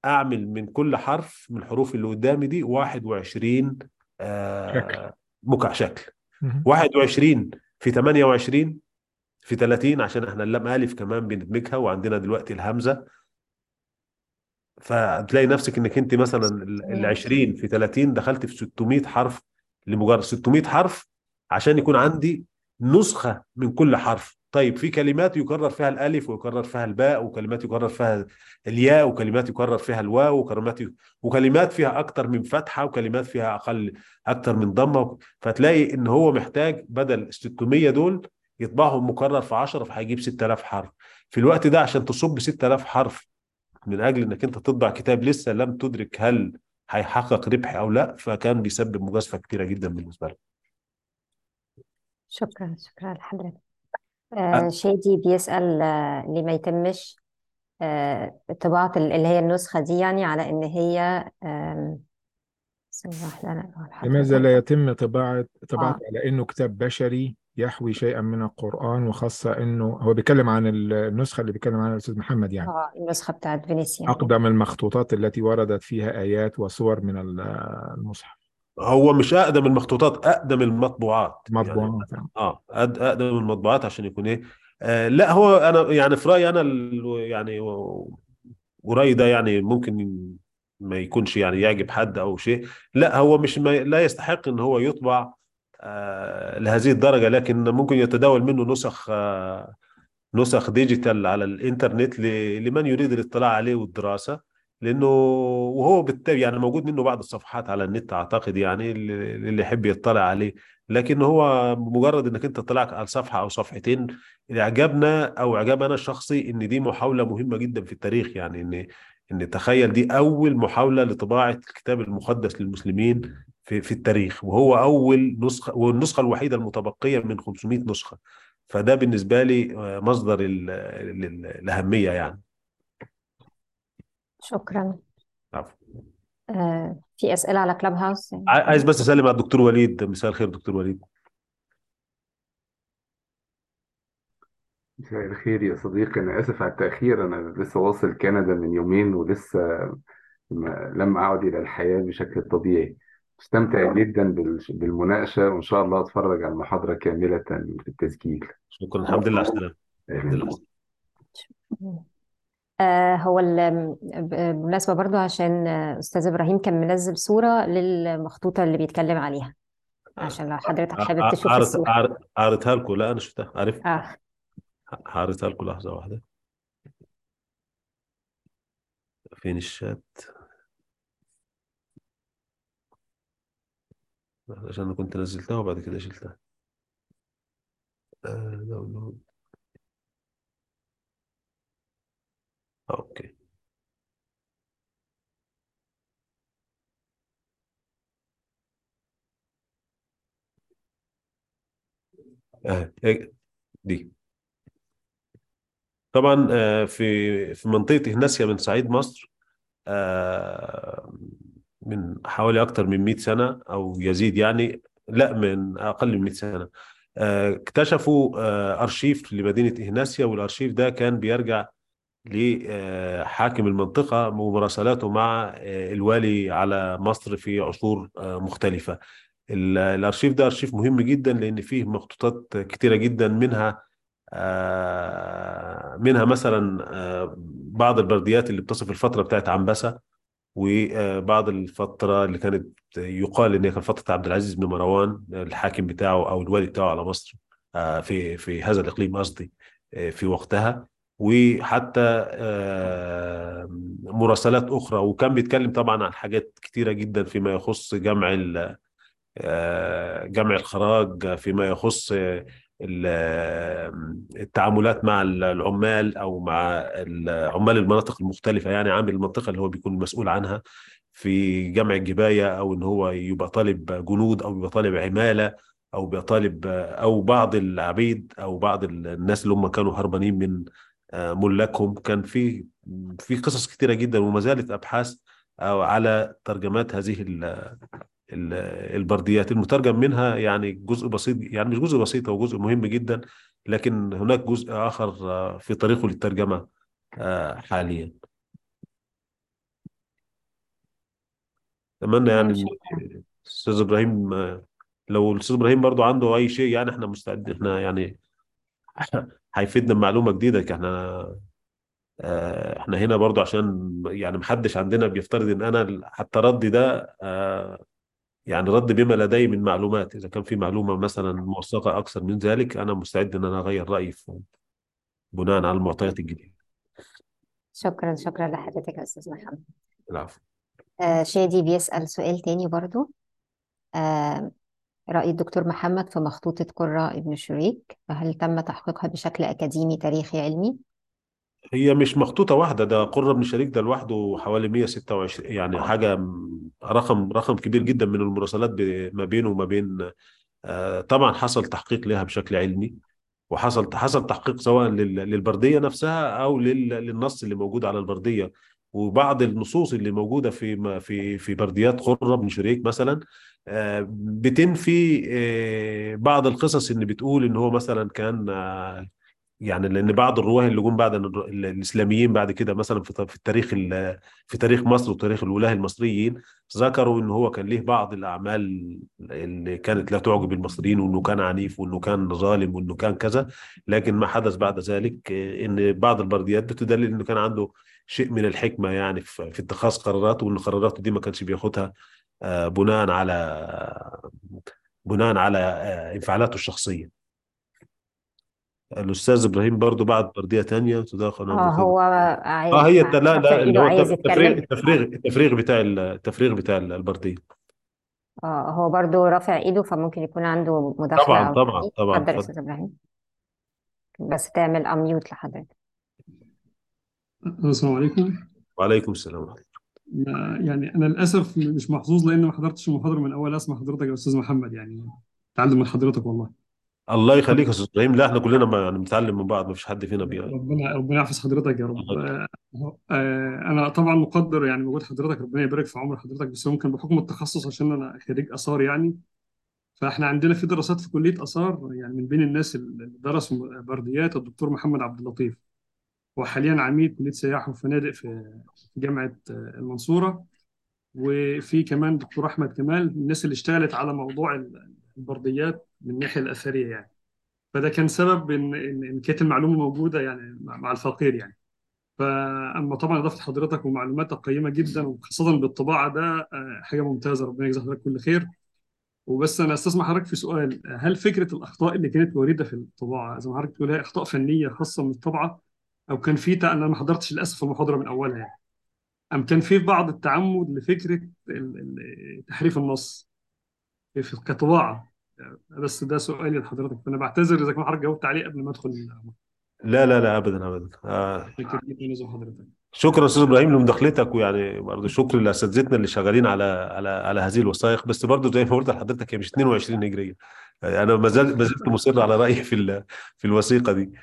اعمل من كل حرف من الحروف اللي قدامي دي 21 شكل آه مكع شكل مهم. 21 في 28 في 30 عشان احنا اللام الف كمان بندمجها وعندنا دلوقتي الهمزه فتلاقي نفسك انك انت مثلا ال ال 20 في 30 دخلت في 600 حرف لمجرد 600 حرف عشان يكون عندي نسخه من كل حرف طيب في كلمات يكرر فيها الالف ويكرر فيها الباء وكلمات يكرر فيها الياء وكلمات يكرر فيها الواو وكلمات ي... وكلمات فيها اكتر من فتحه وكلمات فيها اقل اكتر من ضمه فتلاقي ان هو محتاج بدل 600 دول يطبعهم مكرر في 10 فهيجيب 6000 حرف في الوقت ده عشان تصب 6000 حرف من اجل انك انت تطبع كتاب لسه لم تدرك هل هيحقق ربح او لا فكان بيسبب مجازفه كتيره جدا بالنسبه لك شكرا شكرا لحضرتك آه شادي بيسأل آه ليه ما يتمش آه طباعة ال- اللي هي النسخة دي يعني على إن هي آم، ثانية واحدة أنا أقول لماذا لحضرتك لا يتم طباعة طباعة آه على إنه كتاب بشري يحوي شيئا من القرآن وخاصة إنه هو بيتكلم عن النسخة اللي بيتكلم عنها الأستاذ محمد يعني آه النسخة بتاعت فينيسيا أقدم المخطوطات التي وردت فيها آيات وصور من ال- المصحف هو مش اقدم المخطوطات اقدم المطبوعات يعني مطبوعات آه. اه أد- اقدم المطبوعات عشان يكون ايه آه لا هو انا يعني في رايي انا ال- يعني و- ورأيي ده يعني ممكن ما يكونش يعني يعجب حد او شيء لا هو مش ما لا يستحق ان هو يطبع آه لهذه الدرجة لكن ممكن يتداول منه نسخ آه نسخ ديجيتال على الانترنت ل- لمن يريد الاطلاع عليه والدراسة لانه وهو بالتالي يعني موجود منه بعض الصفحات على النت اعتقد يعني اللي اللي يحب يطلع عليه لكن هو مجرد انك انت طلعت على صفحة او صفحتين اعجابنا او اعجاب انا الشخصي ان دي محاولة مهمة جدا في التاريخ يعني ان ان تخيل دي اول محاولة لطباعة الكتاب المقدس للمسلمين في في التاريخ وهو اول نسخة والنسخة الوحيدة المتبقية من 500 نسخة فده بالنسبة لي آه، مصدر ال- ال- الأهمية يعني شكرا عفوا. آه في أسئلة على كلاب هاوس ع- عايز بس أسلم على الدكتور وليد مساء الخير دكتور وليد مساء الخير يا صديقي أنا آسف على التأخير أنا لسه واصل كندا من يومين ولسه ما- لم أعد إلى الحياة بشكل طبيعي مستمتع جدا بال- بالمناقشة وإن شاء الله أتفرج على المحاضرة كاملة في التسجيل شكرا الحمد لله على السلامة الحمد لله على السلامة. آه هو ال- ب- بالمناسبة برضو عشان آه، أستاذ إبراهيم كان منزل صورة للمخطوطة اللي بيتكلم عليها عشان لو حضرتك حابب ع- تشوف عرض الصورة عرض عرضها لكم لا أنا شفتها عارف آه عرضها لكم لحظة واحدة فين الشات عشان أنا كنت نزلتها وبعد كده شلتها آه، داونلود آه، أوكي آه، هيك دي طبعا آه، في في منطقة إهناسيا من صعيد مصر آه، من حوالي أكثر من 100 سنة أو يزيد يعني لا من أقل من 100 سنة آه، اكتشفوا آه، أرشيف لمدينة إهناسيا والأرشيف ده كان بيرجع لحاكم المنطقة ومراسلاته مع آه، الوالي على مصر في عصور آه، مختلفة ال- الأرشيف ده أرشيف مهم جدا لأن فيه مخطوطات كتيرة جدا منها آه، منها مثلا آه، بعض البرديات اللي بتصف الفترة بتاعت عنبسة وبعض الفترة اللي كانت يقال إن هي كانت فترة عبد العزيز بن مروان الحاكم بتاعه أو الوالي بتاعه على مصر آه، في في هذا الإقليم قصدي آه، في وقتها وحتى آه، مراسلات أخرى وكان بيتكلم طبعا عن حاجات كتيرة جدا فيما يخص جمع ال- آه، جمع الخراج فيما يخص آه، ال- آه، التعاملات مع العمال او مع ال- عمال المناطق المختلفه يعني عامل المنطقه اللي هو بيكون مسؤول عنها في جمع الجبايه او ان هو يبقى طالب جنود او يبقى طالب عماله او يبقى طالب او بعض العبيد او بعض الناس اللي هم كانوا هربانين من آه، ملاكهم كان في في قصص كتيره جدا وما زالت ابحاث أو على ترجمات هذه ال- ال- البرديات المترجم منها يعني جزء بسيط يعني مش جزء بسيط هو جزء مهم جدا لكن هناك جزء آخر آه، في طريقه للترجمة آه، حاليا اتمنى يعني تمام ان شكرا الاستاذ ابراهيم آه، لو الاستاذ ابراهيم برضو عنده اي شيء يعني احنا مستعد احنا يعني هيفيدنا بمعلومه جديده احنا آه، احنا هنا برضو عشان يعني محدش عندنا بيفترض ان انا حتى ردي ده آه، يعني رد بما لدي من معلومات اذا كان في معلومه مثلا موثقه اكثر من ذلك انا مستعد ان انا اغير رايي في- بناء على المعطيات الجديده شكرا شكرا لحضرتك يا أستاذ محمد العفو آه شادي بيسأل سؤال تاني برضو آه رأي الدكتور محمد في مخطوطة قرة ابن شريك فهل تم تحقيقها بشكل أكاديمي تاريخي علمي؟ هي مش مخطوطه واحده ده قرة بن شريك ده لوحده حوالي 126 يعني حاجه م- رقم رقم كبير جدا من المراسلات ب- ما بينه وما بين آه، طبعا حصل تحقيق لها بشكل علمي وحصل حصل تحقيق سواء لل- للبرديه نفسها او لل- للنص اللي موجود على البرديه وبعض النصوص اللي موجوده في م- في في برديات قرة بن شريك مثلا آه، بتنفي آه، بعض القصص اللي بتقول ان هو مثلا كان آه، يعني لان بعض الرواه اللي جم بعد الر- ال- الاسلاميين بعد كده مثلا في في التاريخ ال- في تاريخ مصر وتاريخ الولاه المصريين ذكروا ان هو كان ليه بعض الاعمال اللي كانت لا تعجب المصريين وانه كان عنيف وانه كان ظالم وانه كان كذا لكن ما حدث بعد ذلك آه، ان بعض البرديات بتدلل انه كان عنده شيء من الحكمه يعني في في اتخاذ قراراته وان قراراته دي ما كانش بياخدها آه، بناء على بناء على آه، انفعالاته الشخصيه الاستاذ ابراهيم برضو بعد برديه تانية تداخل اه هو اه عايز هي الت- لا رافع لا اللي ايده هو عايز الت- التفريغ يتكلم التفريغ التفريغ بتاع ال- التفريغ بتاع البرديه اه هو برضو رافع ايده فممكن يكون عنده مداخلة طبعا او طبعا تعليق طبعا اتفضل يا اتفضل استاذ ابراهيم بس تعمل اميوت لحضرتك السلام عليكم وعليكم السلام ورحمه ما- يعني انا للاسف مش محظوظ لان ما حضرتش المحاضره من اول اسمع حضرتك يا استاذ محمد يعني تعلم من حضرتك والله الله يخليك يا استاذ ابراهيم لا احنا كلنا ما يعني بنتعلم من بعض ما فيش حد فينا بي ربنا ربنا يحفظ حضرتك يا رب الله آه، آه، انا طبعا مقدر يعني وجود حضرتك ربنا يبارك في عمر حضرتك بس ممكن بحكم التخصص عشان انا خريج اثار يعني فاحنا عندنا في دراسات في كليه اثار يعني من بين الناس اللي درسوا برديات الدكتور محمد عبد اللطيف هو حاليا عميد كليه سياحه وفنادق في في جامعه آه، المنصوره وفي كمان دكتور احمد كمال من الناس اللي اشتغلت على موضوع ال- البرديات من الناحيه الاثريه يعني فده كان سبب ان ان إن كانت المعلومه موجوده يعني مع مع الفقير يعني فاما طبعا اضافه حضرتك ومعلوماتك قيمه جدا وخاصه بالطباعه ده آه، حاجه ممتازه ربنا يجزاك حضرتك كل خير وبس انا استسمح حضرتك في سؤال هل فكره الاخطاء اللي كانت وارده في الطباعه زي ما حضرتك بتقول هي اخطاء فنيه خاصه من الطبعه او كان في تع- انا ما حضرتش للاسف المحاضره من اولها يعني ام كان في بعض التعمد لفكره ال- ال- تحريف النص في كطباعه بس ده سؤالي لحضرتك فانا بعتذر اذا كان حضرتك جاوبت عليه قبل ما ادخل لا لا لا ابدا ابدا آه شكرا جدا لزوم حضرتك شكرا استاذ ابراهيم لمداخلتك ويعني برضه شكر لاساتذتنا اللي شغالين على على على هذه الوثائق بس برضه زي ما قلت لحضرتك هي مش 22 هجريه انا ما زلت ما زلت مصر على رايي في ال- في الوثيقه دي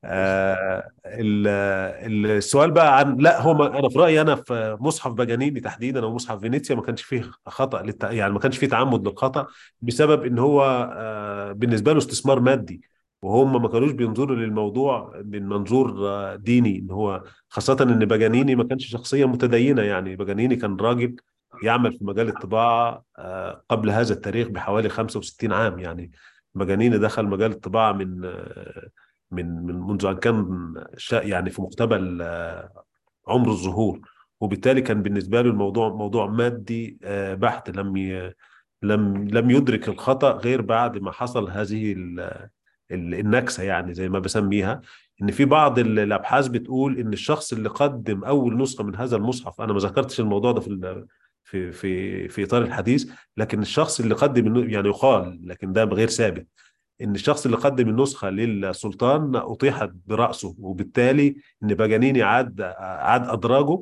آه ال- السؤال بقى عن لا هو ما انا في رايي انا في مصحف باجانيني تحديدا او مصحف فينيسيا ما كانش فيه خطا للت... يعني ما كانش فيه تعمد للخطا بسبب ان هو آه بالنسبه له استثمار مادي وهم ما كانوش بينظروا للموضوع من منظور آه، ديني ان هو خاصه ان باجانيني ما كانش شخصيه متدينه يعني باجانيني كان راجل يعمل في مجال الطباعه آه، قبل هذا التاريخ بحوالي 65 عام يعني باجانيني دخل مجال الطباعه من آه، من من منذ ان كان شا يعني في مقتبل آه، عمر الظهور وبالتالي كان بالنسبه له الموضوع موضوع مادي آه، بحت لم ي... لم لم يدرك الخطأ غير بعد ما حصل هذه ال... ال- النكسه يعني زي ما بسميها ان في بعض ال- الابحاث بتقول ان الشخص اللي قدم اول نسخه من هذا المصحف انا ما ذكرتش الموضوع ده في ال- في في في اطار الحديث لكن الشخص اللي قدم الن- يعني يقال لكن ده غير ثابت ان الشخص اللي قدم النسخه للسلطان اطيحت براسه وبالتالي ان باجانيني عاد عاد ادراجه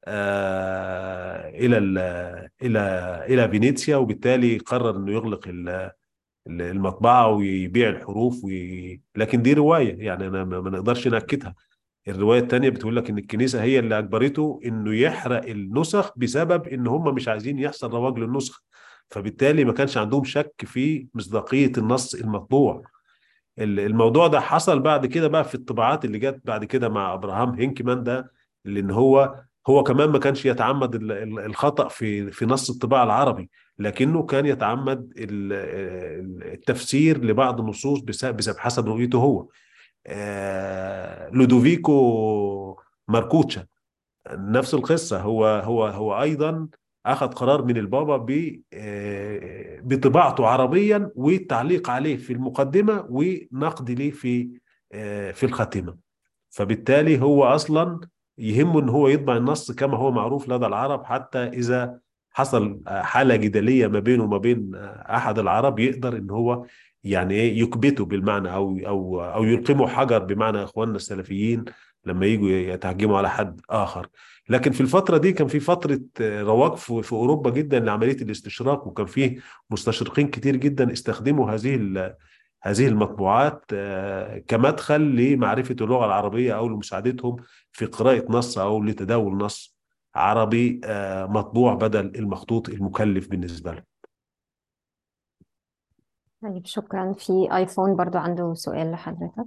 آه الى ال- الى الى فينيسيا وبالتالي قرر انه يغلق ال- المطبعه ويبيع الحروف وي... لكن دي روايه يعني انا ما ما نقدرش ناكدها الروايه الثانيه بتقول لك ان الكنيسه هي اللي اجبرته انه يحرق النسخ بسبب ان هم مش عايزين يحصل رواج للنسخ فبالتالي ما كانش عندهم شك في مصداقيه النص المطبوع ال- الموضوع ده حصل بعد كده بقى في الطباعات اللي جت بعد كده مع ابراهام هينكمان ده لان هو هو كمان ما كانش يتعمد ال- ال- الخطأ في في نص الطباعة العربي لكنه كان يتعمد ال- ال- التفسير لبعض النصوص بس- بس- بحسب رؤيته هو آه، لودوفيكو ماركوتشا نفس القصة هو هو هو أيضا أخذ قرار من البابا ب آه، بطباعته عربيا والتعليق عليه في المقدمة ونقد ليه في آه، في الخاتمة فبالتالي هو أصلا يهمه إن هو يطبع النص كما هو معروف لدى العرب حتى إذا حصل آه، حالة جدلية ما بينه وما بين آه، أحد العرب يقدر إن هو يعني إيه يكبته بالمعنى أو أو أو يلقمه حجر بمعنى إخواننا السلفيين لما يجوا يتهجموا على حد آخر لكن في الفترة دي كان في فترة آه، رواج في في أوروبا جدا لعملية الاستشراق وكان فيه مستشرقين كتير جدا استخدموا هذه ال- هذه المطبوعات آه، كمدخل لمعرفة اللغة العربية أو لمساعدتهم في قراءة نص أو لتداول نص عربي آه، مطبوع بدل المخطوط المكلف بالنسبة لهم طيب شكرا في ايفون برضو عنده سؤال لحضرتك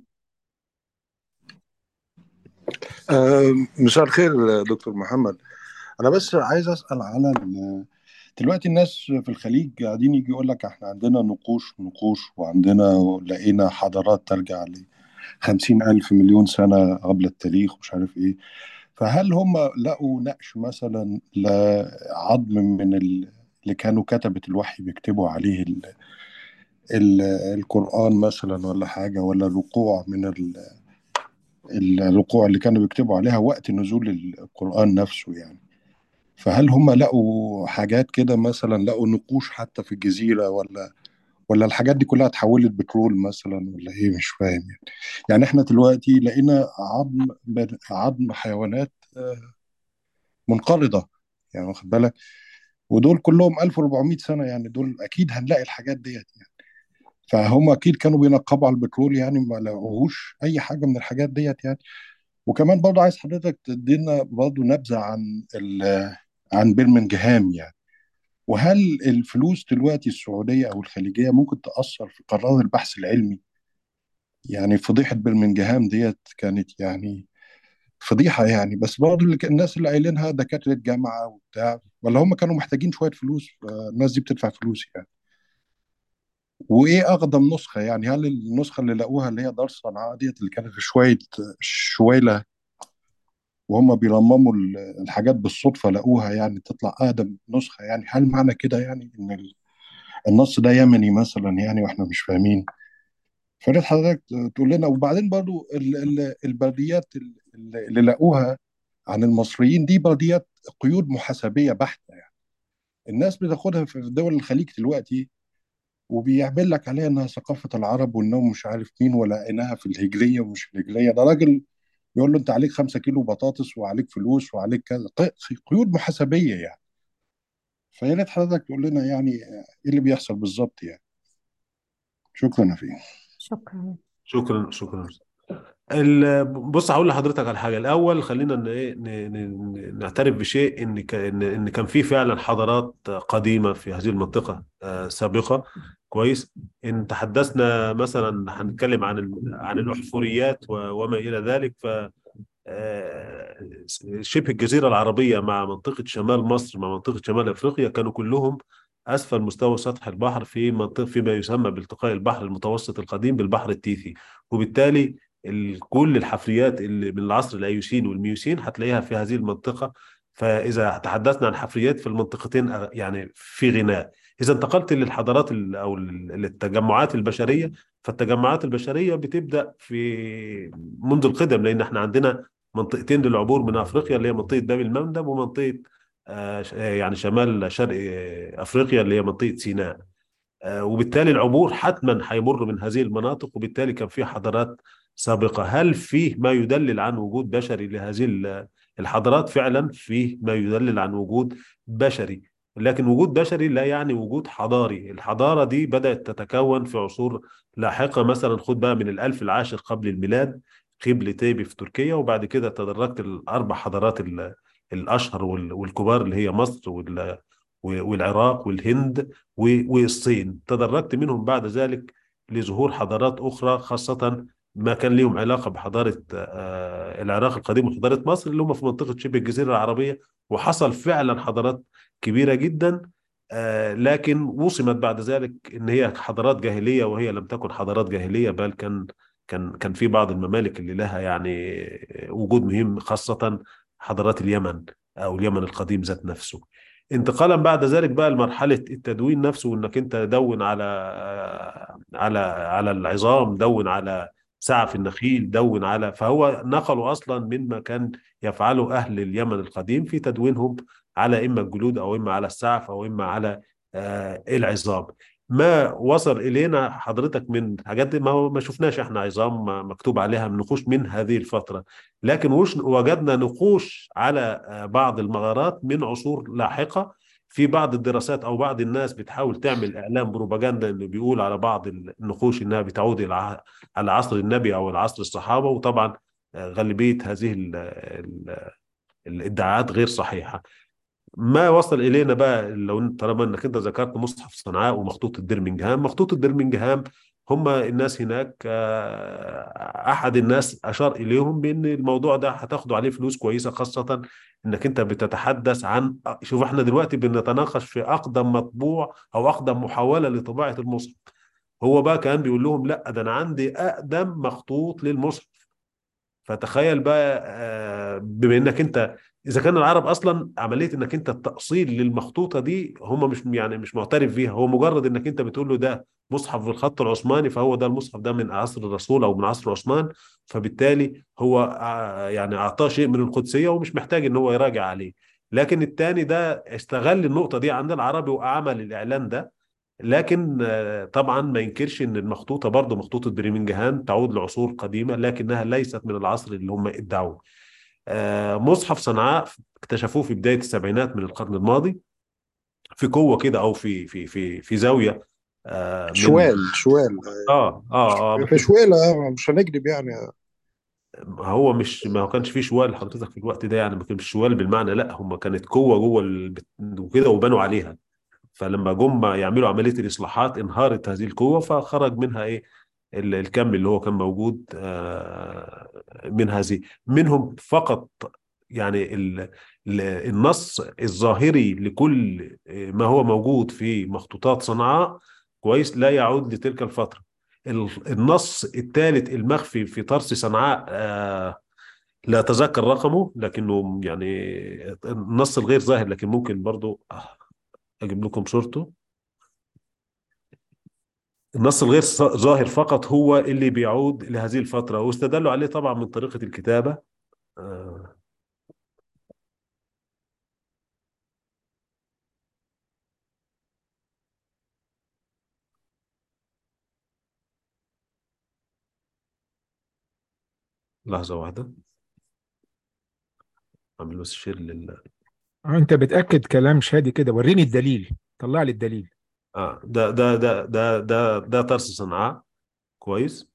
آه، مساء الخير دكتور محمد انا بس عايز اسال على ال- دلوقتي الناس في الخليج قاعدين يجي يقول لك احنا عندنا نقوش نقوش وعندنا لقينا حضارات ترجع ل خمسين ألف مليون سنة قبل التاريخ ومش عارف إيه فهل هم لقوا نقش مثلا لعظم من ال- اللي كانوا كتبة الوحي بيكتبوا عليه ال ال القرآن مثلا ولا حاجة ولا رقوع من ال الرقوع اللي كانوا بيكتبوا عليها وقت نزول القرآن نفسه يعني فهل هم لقوا حاجات كده مثلا لقوا نقوش حتى في الجزيرة ولا ولا الحاجات دي كلها اتحولت بترول مثلا ولا ايه مش فاهم يعني يعني احنا دلوقتي لقينا عظم بن- عظم حيوانات آه، منقرضة يعني واخد بالك ودول كلهم 1400 سنة يعني دول اكيد هنلاقي الحاجات ديت يعني فهم اكيد كانوا بينقبوا على البترول يعني ما لقوهوش اي حاجة من الحاجات ديت يعني وكمان برضه عايز حضرتك تدينا برضه نبذة عن ال- عن برمنجهام يعني وهل الفلوس دلوقتي السعودية أو الخليجية ممكن تأثر في قرار البحث العلمي يعني فضيحة برمنجهام ديت كانت يعني فضيحة يعني بس برضه اللي كان- الناس اللي قايلينها دكاترة جامعة وبتاع ولا هم كانوا محتاجين شوية فلوس الناس دي بتدفع فلوس يعني وإيه أقدم نسخة يعني هل النسخة اللي لقوها اللي هي دار صنعاء ديت اللي كانت في شوية شويلة وهم بيرمموا ال- الحاجات بالصدفة لقوها يعني تطلع أقدم نسخة يعني هل معنى كده يعني إن ال- النص ده يمني مثلا يعني وإحنا مش فاهمين فريد حضرتك تقول لنا وبعدين برضو ال- ال- البرديات ال- ال- اللي لقوها عن المصريين دي برديات قيود محاسبية بحتة يعني الناس بتاخدها في دول الخليج دلوقتي وبيعمل لك عليها انها ثقافة العرب وانهم مش عارف مين ولا انها في الهجرية ومش في الهجرية ده راجل يقول له انت عليك خمسة كيلو بطاطس وعليك فلوس وعليك كذا ق- قيود محاسبية يعني فيا ريت حضرتك تقول لنا يعني ايه اللي بيحصل بالظبط يعني شكرا يا فيه شكرا شكرا شكرا ال- بص هقول لحضرتك على حاجه الاول خلينا ان ايه ن- ن- نعترف بشيء ان ك- ان ان كان في فعلا حضارات قديمه في هذه المنطقه آه، سابقه كويس ان تحدثنا مثلا هنتكلم عن ال- عن الاحفوريات و- وما الى ذلك ف آه، شبه الجزيره العربيه مع منطقه شمال مصر مع منطقه شمال افريقيا كانوا كلهم اسفل مستوى سطح البحر في منطقه فيما يسمى بالتقاء البحر المتوسط القديم بالبحر التيثي وبالتالي ال- كل الحفريات اللي من العصر الايوسين والميوسين هتلاقيها في هذه المنطقه فاذا تحدثنا عن حفريات في المنطقتين أغ- يعني في غناء اذا انتقلت للحضارات ال- او ال- التجمعات البشريه فالتجمعات البشريه بتبدا في منذ القدم لان احنا عندنا منطقتين للعبور من افريقيا اللي هي منطقه باب المندب ومنطقه آه، ش- آه، يعني شمال شرق آه، افريقيا اللي هي منطقه سيناء آه، وبالتالي العبور حتما هيمر من هذه المناطق وبالتالي كان في حضارات سابقة هل فيه ما يدلل عن وجود بشري لهذه ال- الحضارات فعلا فيه ما يدلل عن وجود بشري لكن وجود بشري لا يعني وجود حضاري الحضارة دي بدأت تتكون في عصور لاحقة مثلا خد بقى من الألف العاشر قبل الميلاد قبل تيبي في تركيا وبعد كده تدرجت الأربع حضارات ال- الأشهر وال- والكبار اللي هي مصر وال- والعراق والهند و- والصين تدرجت منهم بعد ذلك لظهور حضارات أخرى خاصة ما كان ليهم علاقة بحضارة آه، العراق القديم وحضارة مصر اللي هم في منطقة شبه الجزيرة العربية وحصل فعلا حضارات كبيرة جدا آه، لكن وصمت بعد ذلك ان هي حضارات جاهلية وهي لم تكن حضارات جاهلية بل كان كان كان في بعض الممالك اللي لها يعني وجود مهم خاصة حضارات اليمن او اليمن القديم ذات نفسه انتقالا بعد ذلك بقى لمرحلة التدوين نفسه وانك انت دون على على على العظام دون على سعف النخيل دون على فهو نقلوا اصلا مما كان يفعله اهل اليمن القديم في تدوينهم على اما الجلود او اما على السعف او اما على آه، العظام ما وصل الينا حضرتك من حاجات دي ما ما شفناش احنا عظام مكتوب عليها من نقوش من هذه الفتره لكن وش وجدنا نقوش على آه، بعض المغارات من عصور لاحقه في بعض الدراسات او بعض الناس بتحاول تعمل اعلام بروباجندا انه بيقول على بعض النقوش انها بتعود الى ع- على عصر النبي او عصر الصحابه وطبعا آه، غالبيه هذه ال- ال- الادعاءات غير صحيحه ما وصل الينا بقى لو انت طالما انك انت ذكرت مصحف صنعاء ومخطوطه برمنجهام مخطوطه برمنجهام هم الناس هناك آه، احد الناس اشار اليهم بان الموضوع ده هتاخدوا عليه فلوس كويسه خاصه انك انت بتتحدث عن شوف احنا دلوقتي بنتناقش في اقدم مطبوع او اقدم محاوله لطباعه المصحف هو بقى كان بيقول لهم لا ده انا عندي اقدم مخطوط للمصحف فتخيل بقى آه، بما انك انت اذا كان العرب اصلا عمليه انك انت التاصيل للمخطوطه دي هم مش يعني مش معترف بيها هو مجرد انك انت بتقول له ده مصحف بالخط العثماني فهو ده المصحف ده من عصر الرسول او من عصر عثمان فبالتالي هو آه، يعني اعطاه شيء من القدسيه ومش محتاج ان هو يراجع عليه لكن التاني ده استغل النقطه دي عند العربي وعمل الاعلان ده لكن آه، طبعا ما ينكرش ان المخطوطه برضه مخطوطه بريمنجهام تعود لعصور قديمه لكنها ليست من العصر اللي هم ادعوه آه، مصحف صنعاء اكتشفوه في بدايه السبعينات من القرن الماضي في قوه كده او في في في في زاويه آه، من شوال شوال اه اه اه في محطوط شوال آه، مش هنكذب يعني هو مش ما هو كانش فيه شوال حضرتك في الوقت ده يعني ما كانش شوال بالمعنى لا هم كانت قوه جوه ال- وكده وبنوا عليها فلما جم يعملوا عمليه الاصلاحات انهارت هذه القوه فخرج منها ايه ال- الكم اللي هو كان موجود آه، من هذه منهم فقط يعني ال- ال- النص الظاهري لكل ما هو موجود في مخطوطات صنعاء كويس لا يعود لتلك الفترة ال- النص الثالث المخفي في طرس صنعاء آه، لا أتذكر رقمه لكنه يعني النص الغير ظاهر لكن ممكن برضو أجيب لكم صورته النص الغير ص- ظاهر فقط هو اللي بيعود لهذه الفترة واستدلوا عليه طبعا من طريقة الكتابة آه، لحظة واحدة أعمل بس شير لل اه انت بتاكد كلام شادي كده وريني الدليل طلع لي الدليل آه ده ده ده ده ده ده طرس صنعاء كويس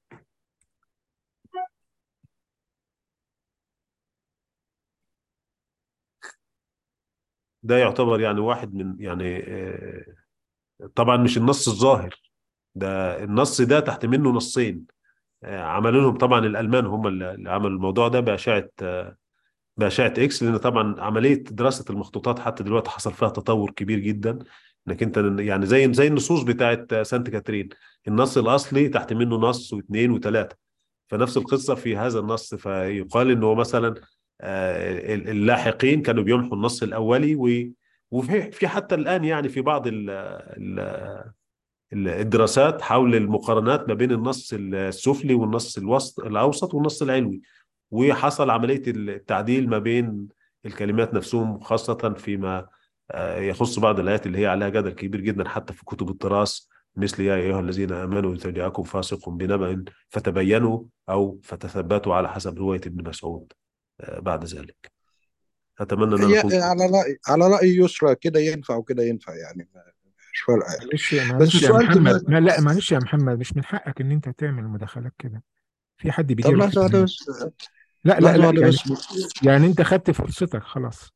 ده يعتبر يعني واحد من يعني آه، طبعا مش النص الظاهر ده النص ده تحت منه نصين آه، عملوا لهم طبعا الألمان هم اللي اللي عملوا الموضوع ده بأشعة آه، بأشعة إكس لأن طبعا عملية دراسة المخطوطات حتى دلوقتي حصل فيها تطور كبير جدا إنك أنت يعني زي زي النصوص بتاعت سانت كاترين النص الأصلي تحت منه نص واثنين وثلاثة فنفس القصة في هذا النص فيقال إنه مثلا آه، اللاحقين كانوا بيمحوا النص الأولي و وفي في حتى الآن يعني في بعض ال ال ال- الدراسات حول المقارنات ما بين النص السفلي والنص الوسط الأوسط والنص العلوي وحصل عملية التعديل ما بين الكلمات نفسهم خاصة فيما آه، يخص بعض الآيات اللي هي عليها جدل كبير جدا حتى في كتب التراث مثل يا أيها الذين آمنوا إن جاءكم فاسق بنبأ فتبينوا أو فتثبتوا على حسب رواية ابن مسعود آه، بعد ذلك أتمنى أن أنا هي أكون على رأي على رأي يسرى كده ينفع وكده ينفع يعني مش فارقة يعني معلش يا بس معلش يا السؤال محمد دلوقتي لا لا معلش يا محمد مش من حقك ان انت تعمل مداخلات كده في حد طب بيدير لحظة واحدة الكلام بس لا لا لحظة لا واحدة يعني بس يعني انت خدت فرصتك خلاص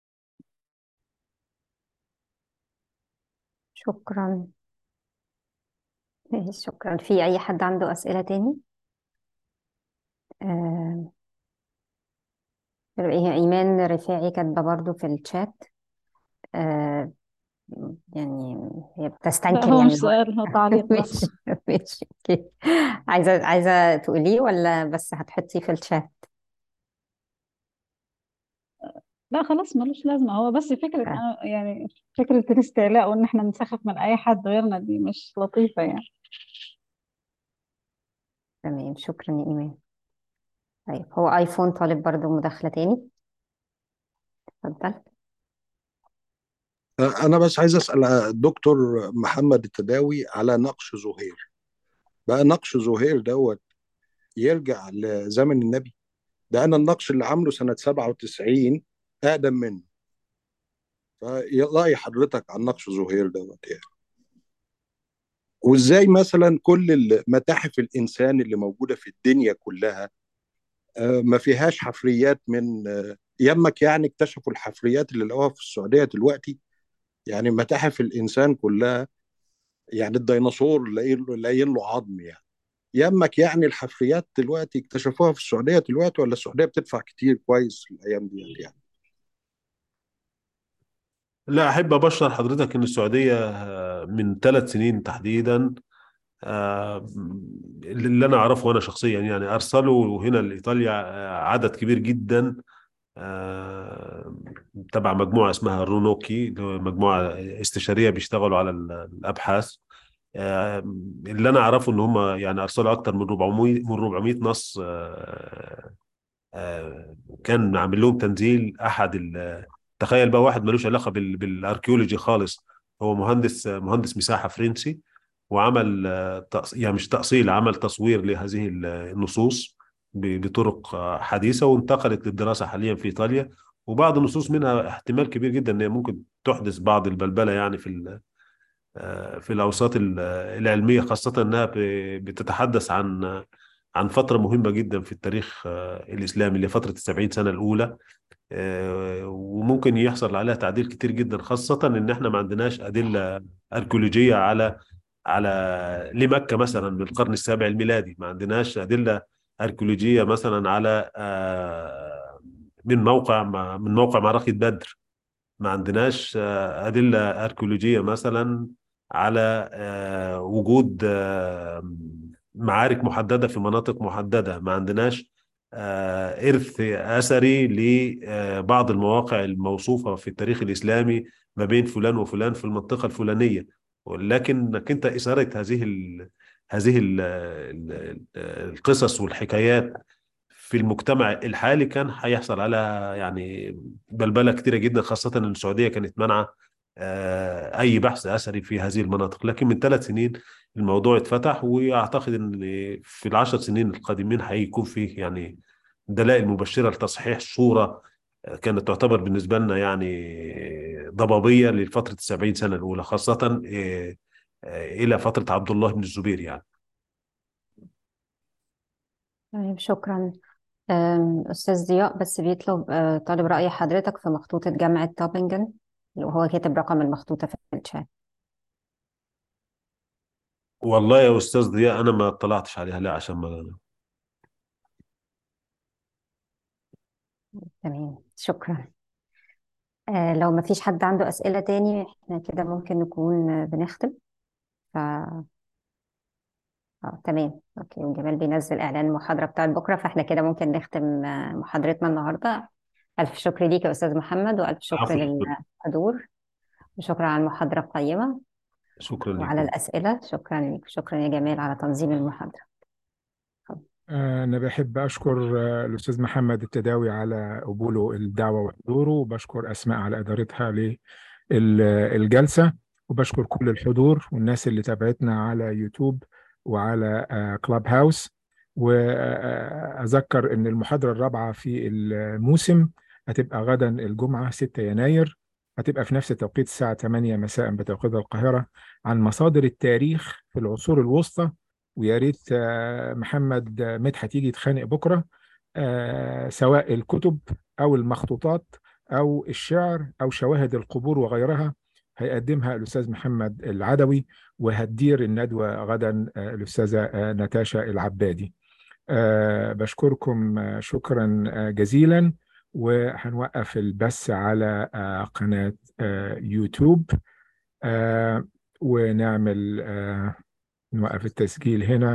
شكرا ماشي، شكرا في أي حد عنده أسئلة تاني؟ آه، هي إيمان رفاعي كاتبة برضو في الشات آه، يعني هي لا بتستنكر هو يعني مش سؤال هو تعليق بس ماشي ماشي اوكي عايزة عايزة تقوليه ولا بس هتحطيه في الشات لا خلاص ملوش لازمة هو بس فكرة آه، أنا يعني فكرة الاستعلاء وإن إحنا نسخف من أي حد غيرنا دي مش لطيفة يعني تمام شكرا يا إيمان طيب هو آيفون طالب برضو مداخلة تاني اتفضل أنا بس عايز أسأل الدكتور محمد التداوي على نقش زهير بقى نقش زهير دوت يرجع لزمن النبي ده أنا النقش اللي عامله سنة 97 أقدم منه فرأي حضرتك عن نقش زهير دوت يعني وإزاي مثلا كل متاحف الإنسان اللي موجودة في الدنيا كلها آه، ما فيهاش حفريات من آه، يمك يعني اكتشفوا الحفريات اللي لقوها في السعودية دلوقتي يعني متاحف الإنسان كلها يعني الديناصور لاقيين له لاقيين له عظم يعني يمك يعني الحفريات دلوقتي اكتشفوها في السعودية دلوقتي ولا السعودية بتدفع كتير كويس الأيام دي يعني لا أحب أبشر حضرتك إن السعودية آه، من ثلاث سنين تحديدا آه، اللي أنا أعرفه أنا شخصيا يعني أرسلوا هنا لإيطاليا آه، عدد كبير جدا آه، تبع مجموعة اسمها رونوكي اللي هو مجموعة استشارية بيشتغلوا على ال- الأبحاث آه، اللي أنا أعرفه إن هم يعني أرسلوا أكتر من 400 من 400 نص آه، آه، كان عامل لهم تنزيل أحد ال- تخيل بقى واحد ملوش علاقة بال- بالأركيولوجي خالص هو مهندس مهندس مساحة فرنسي وعمل آه، تأص- يعني مش تأصيل عمل تصوير لهذه ال- النصوص ب- بطرق آه، حديثة وانتقلت للدراسة حاليا في إيطاليا وبعض النصوص منها احتمال كبير جدا ان هي ممكن تحدث بعض البلبلة يعني في ال- آه، في الأوساط ال- العلمية خاصة انها ب- بتتحدث عن عن فترة مهمة جدا في التاريخ آه، الإسلامي اللي هي فترة السبعين سنة الأولى آه، وممكن يحصل عليها تعديل كتير جدا خاصة إن إحنا ما عندناش أدلة أركيولوجية على على لمكة مثلا من القرن السابع الميلادي ما عندناش أدلة أركيولوجية مثلا على آه، من موقع من موقع معركة بدر ما عندناش آه، أدلة أركيولوجية مثلا على آه، وجود آه، معارك محددة في مناطق محددة ما عندناش آه، إرث أثري لبعض المواقع الموصوفة في التاريخ الإسلامي ما بين فلان وفلان في المنطقة الفلانية ولكنك أنت إثارة هذه ال هذه ال ال القصص والحكايات في المجتمع الحالي كان هيحصل على يعني بلبلة كتيرة جدا خاصة ان السعودية كانت منعة آه، اي بحث اثري في هذه المناطق لكن من ثلاث سنين الموضوع اتفتح واعتقد ان في العشر سنين القادمين هيكون فيه يعني دلائل مبشرة لتصحيح صورة كانت تعتبر بالنسبة لنا يعني ضبابية لفترة السبعين سنة الأولى خاصة آه، آه، إلى فترة عبد الله بن الزبير يعني طيب شكرا أم، أستاذ ضياء بس بيطلب أه، طالب رأي حضرتك في مخطوطة جامعة توبنجن وهو كاتب رقم المخطوطة في الشات والله يا أستاذ ضياء أنا ما اطلعتش عليها لا عشان ما تمام شكرا أه، لو ما فيش حد عنده أسئلة تاني احنا كده ممكن نكون آه، بنختم ف اه تمام اوكي وجمال بينزل اعلان المحاضرة بتاعت بكرة فاحنا كده ممكن نختم آه، محاضرتنا النهاردة ألف شكر ليك يا أستاذ محمد وألف شكر عفوا للحضور وشكرا على المحاضرة القيمة شكرا وعلى لكم الأسئلة شكرا لك شكرا يا جمال على تنظيم المحاضرة أنا بحب أشكر آه، الأستاذ محمد التداوي على قبوله الدعوة وحضوره وبشكر أسماء على إدارتها للجلسة وبشكر كل الحضور والناس اللي تابعتنا على يوتيوب وعلى كلاب هاوس وأذكر أن المحاضرة الرابعة في الموسم هتبقى غدا الجمعة 6 يناير هتبقى في نفس التوقيت الساعة 8 مساء بتوقيت القاهرة عن مصادر التاريخ في العصور الوسطى ويا ريت آه، محمد آه، مدحت يجي يتخانق بكره آه، سواء الكتب او المخطوطات او الشعر او شواهد القبور وغيرها هيقدمها الأستاذ محمد العدوي وهتدير الندوة غدا آه، الأستاذة آه، نتاشا العبادي آه، بشكركم آه، شكرا آه، جزيلا وهنوقف البث على آه، قناة آه، يوتيوب آه، ونعمل آه، نوقف التسجيل هنا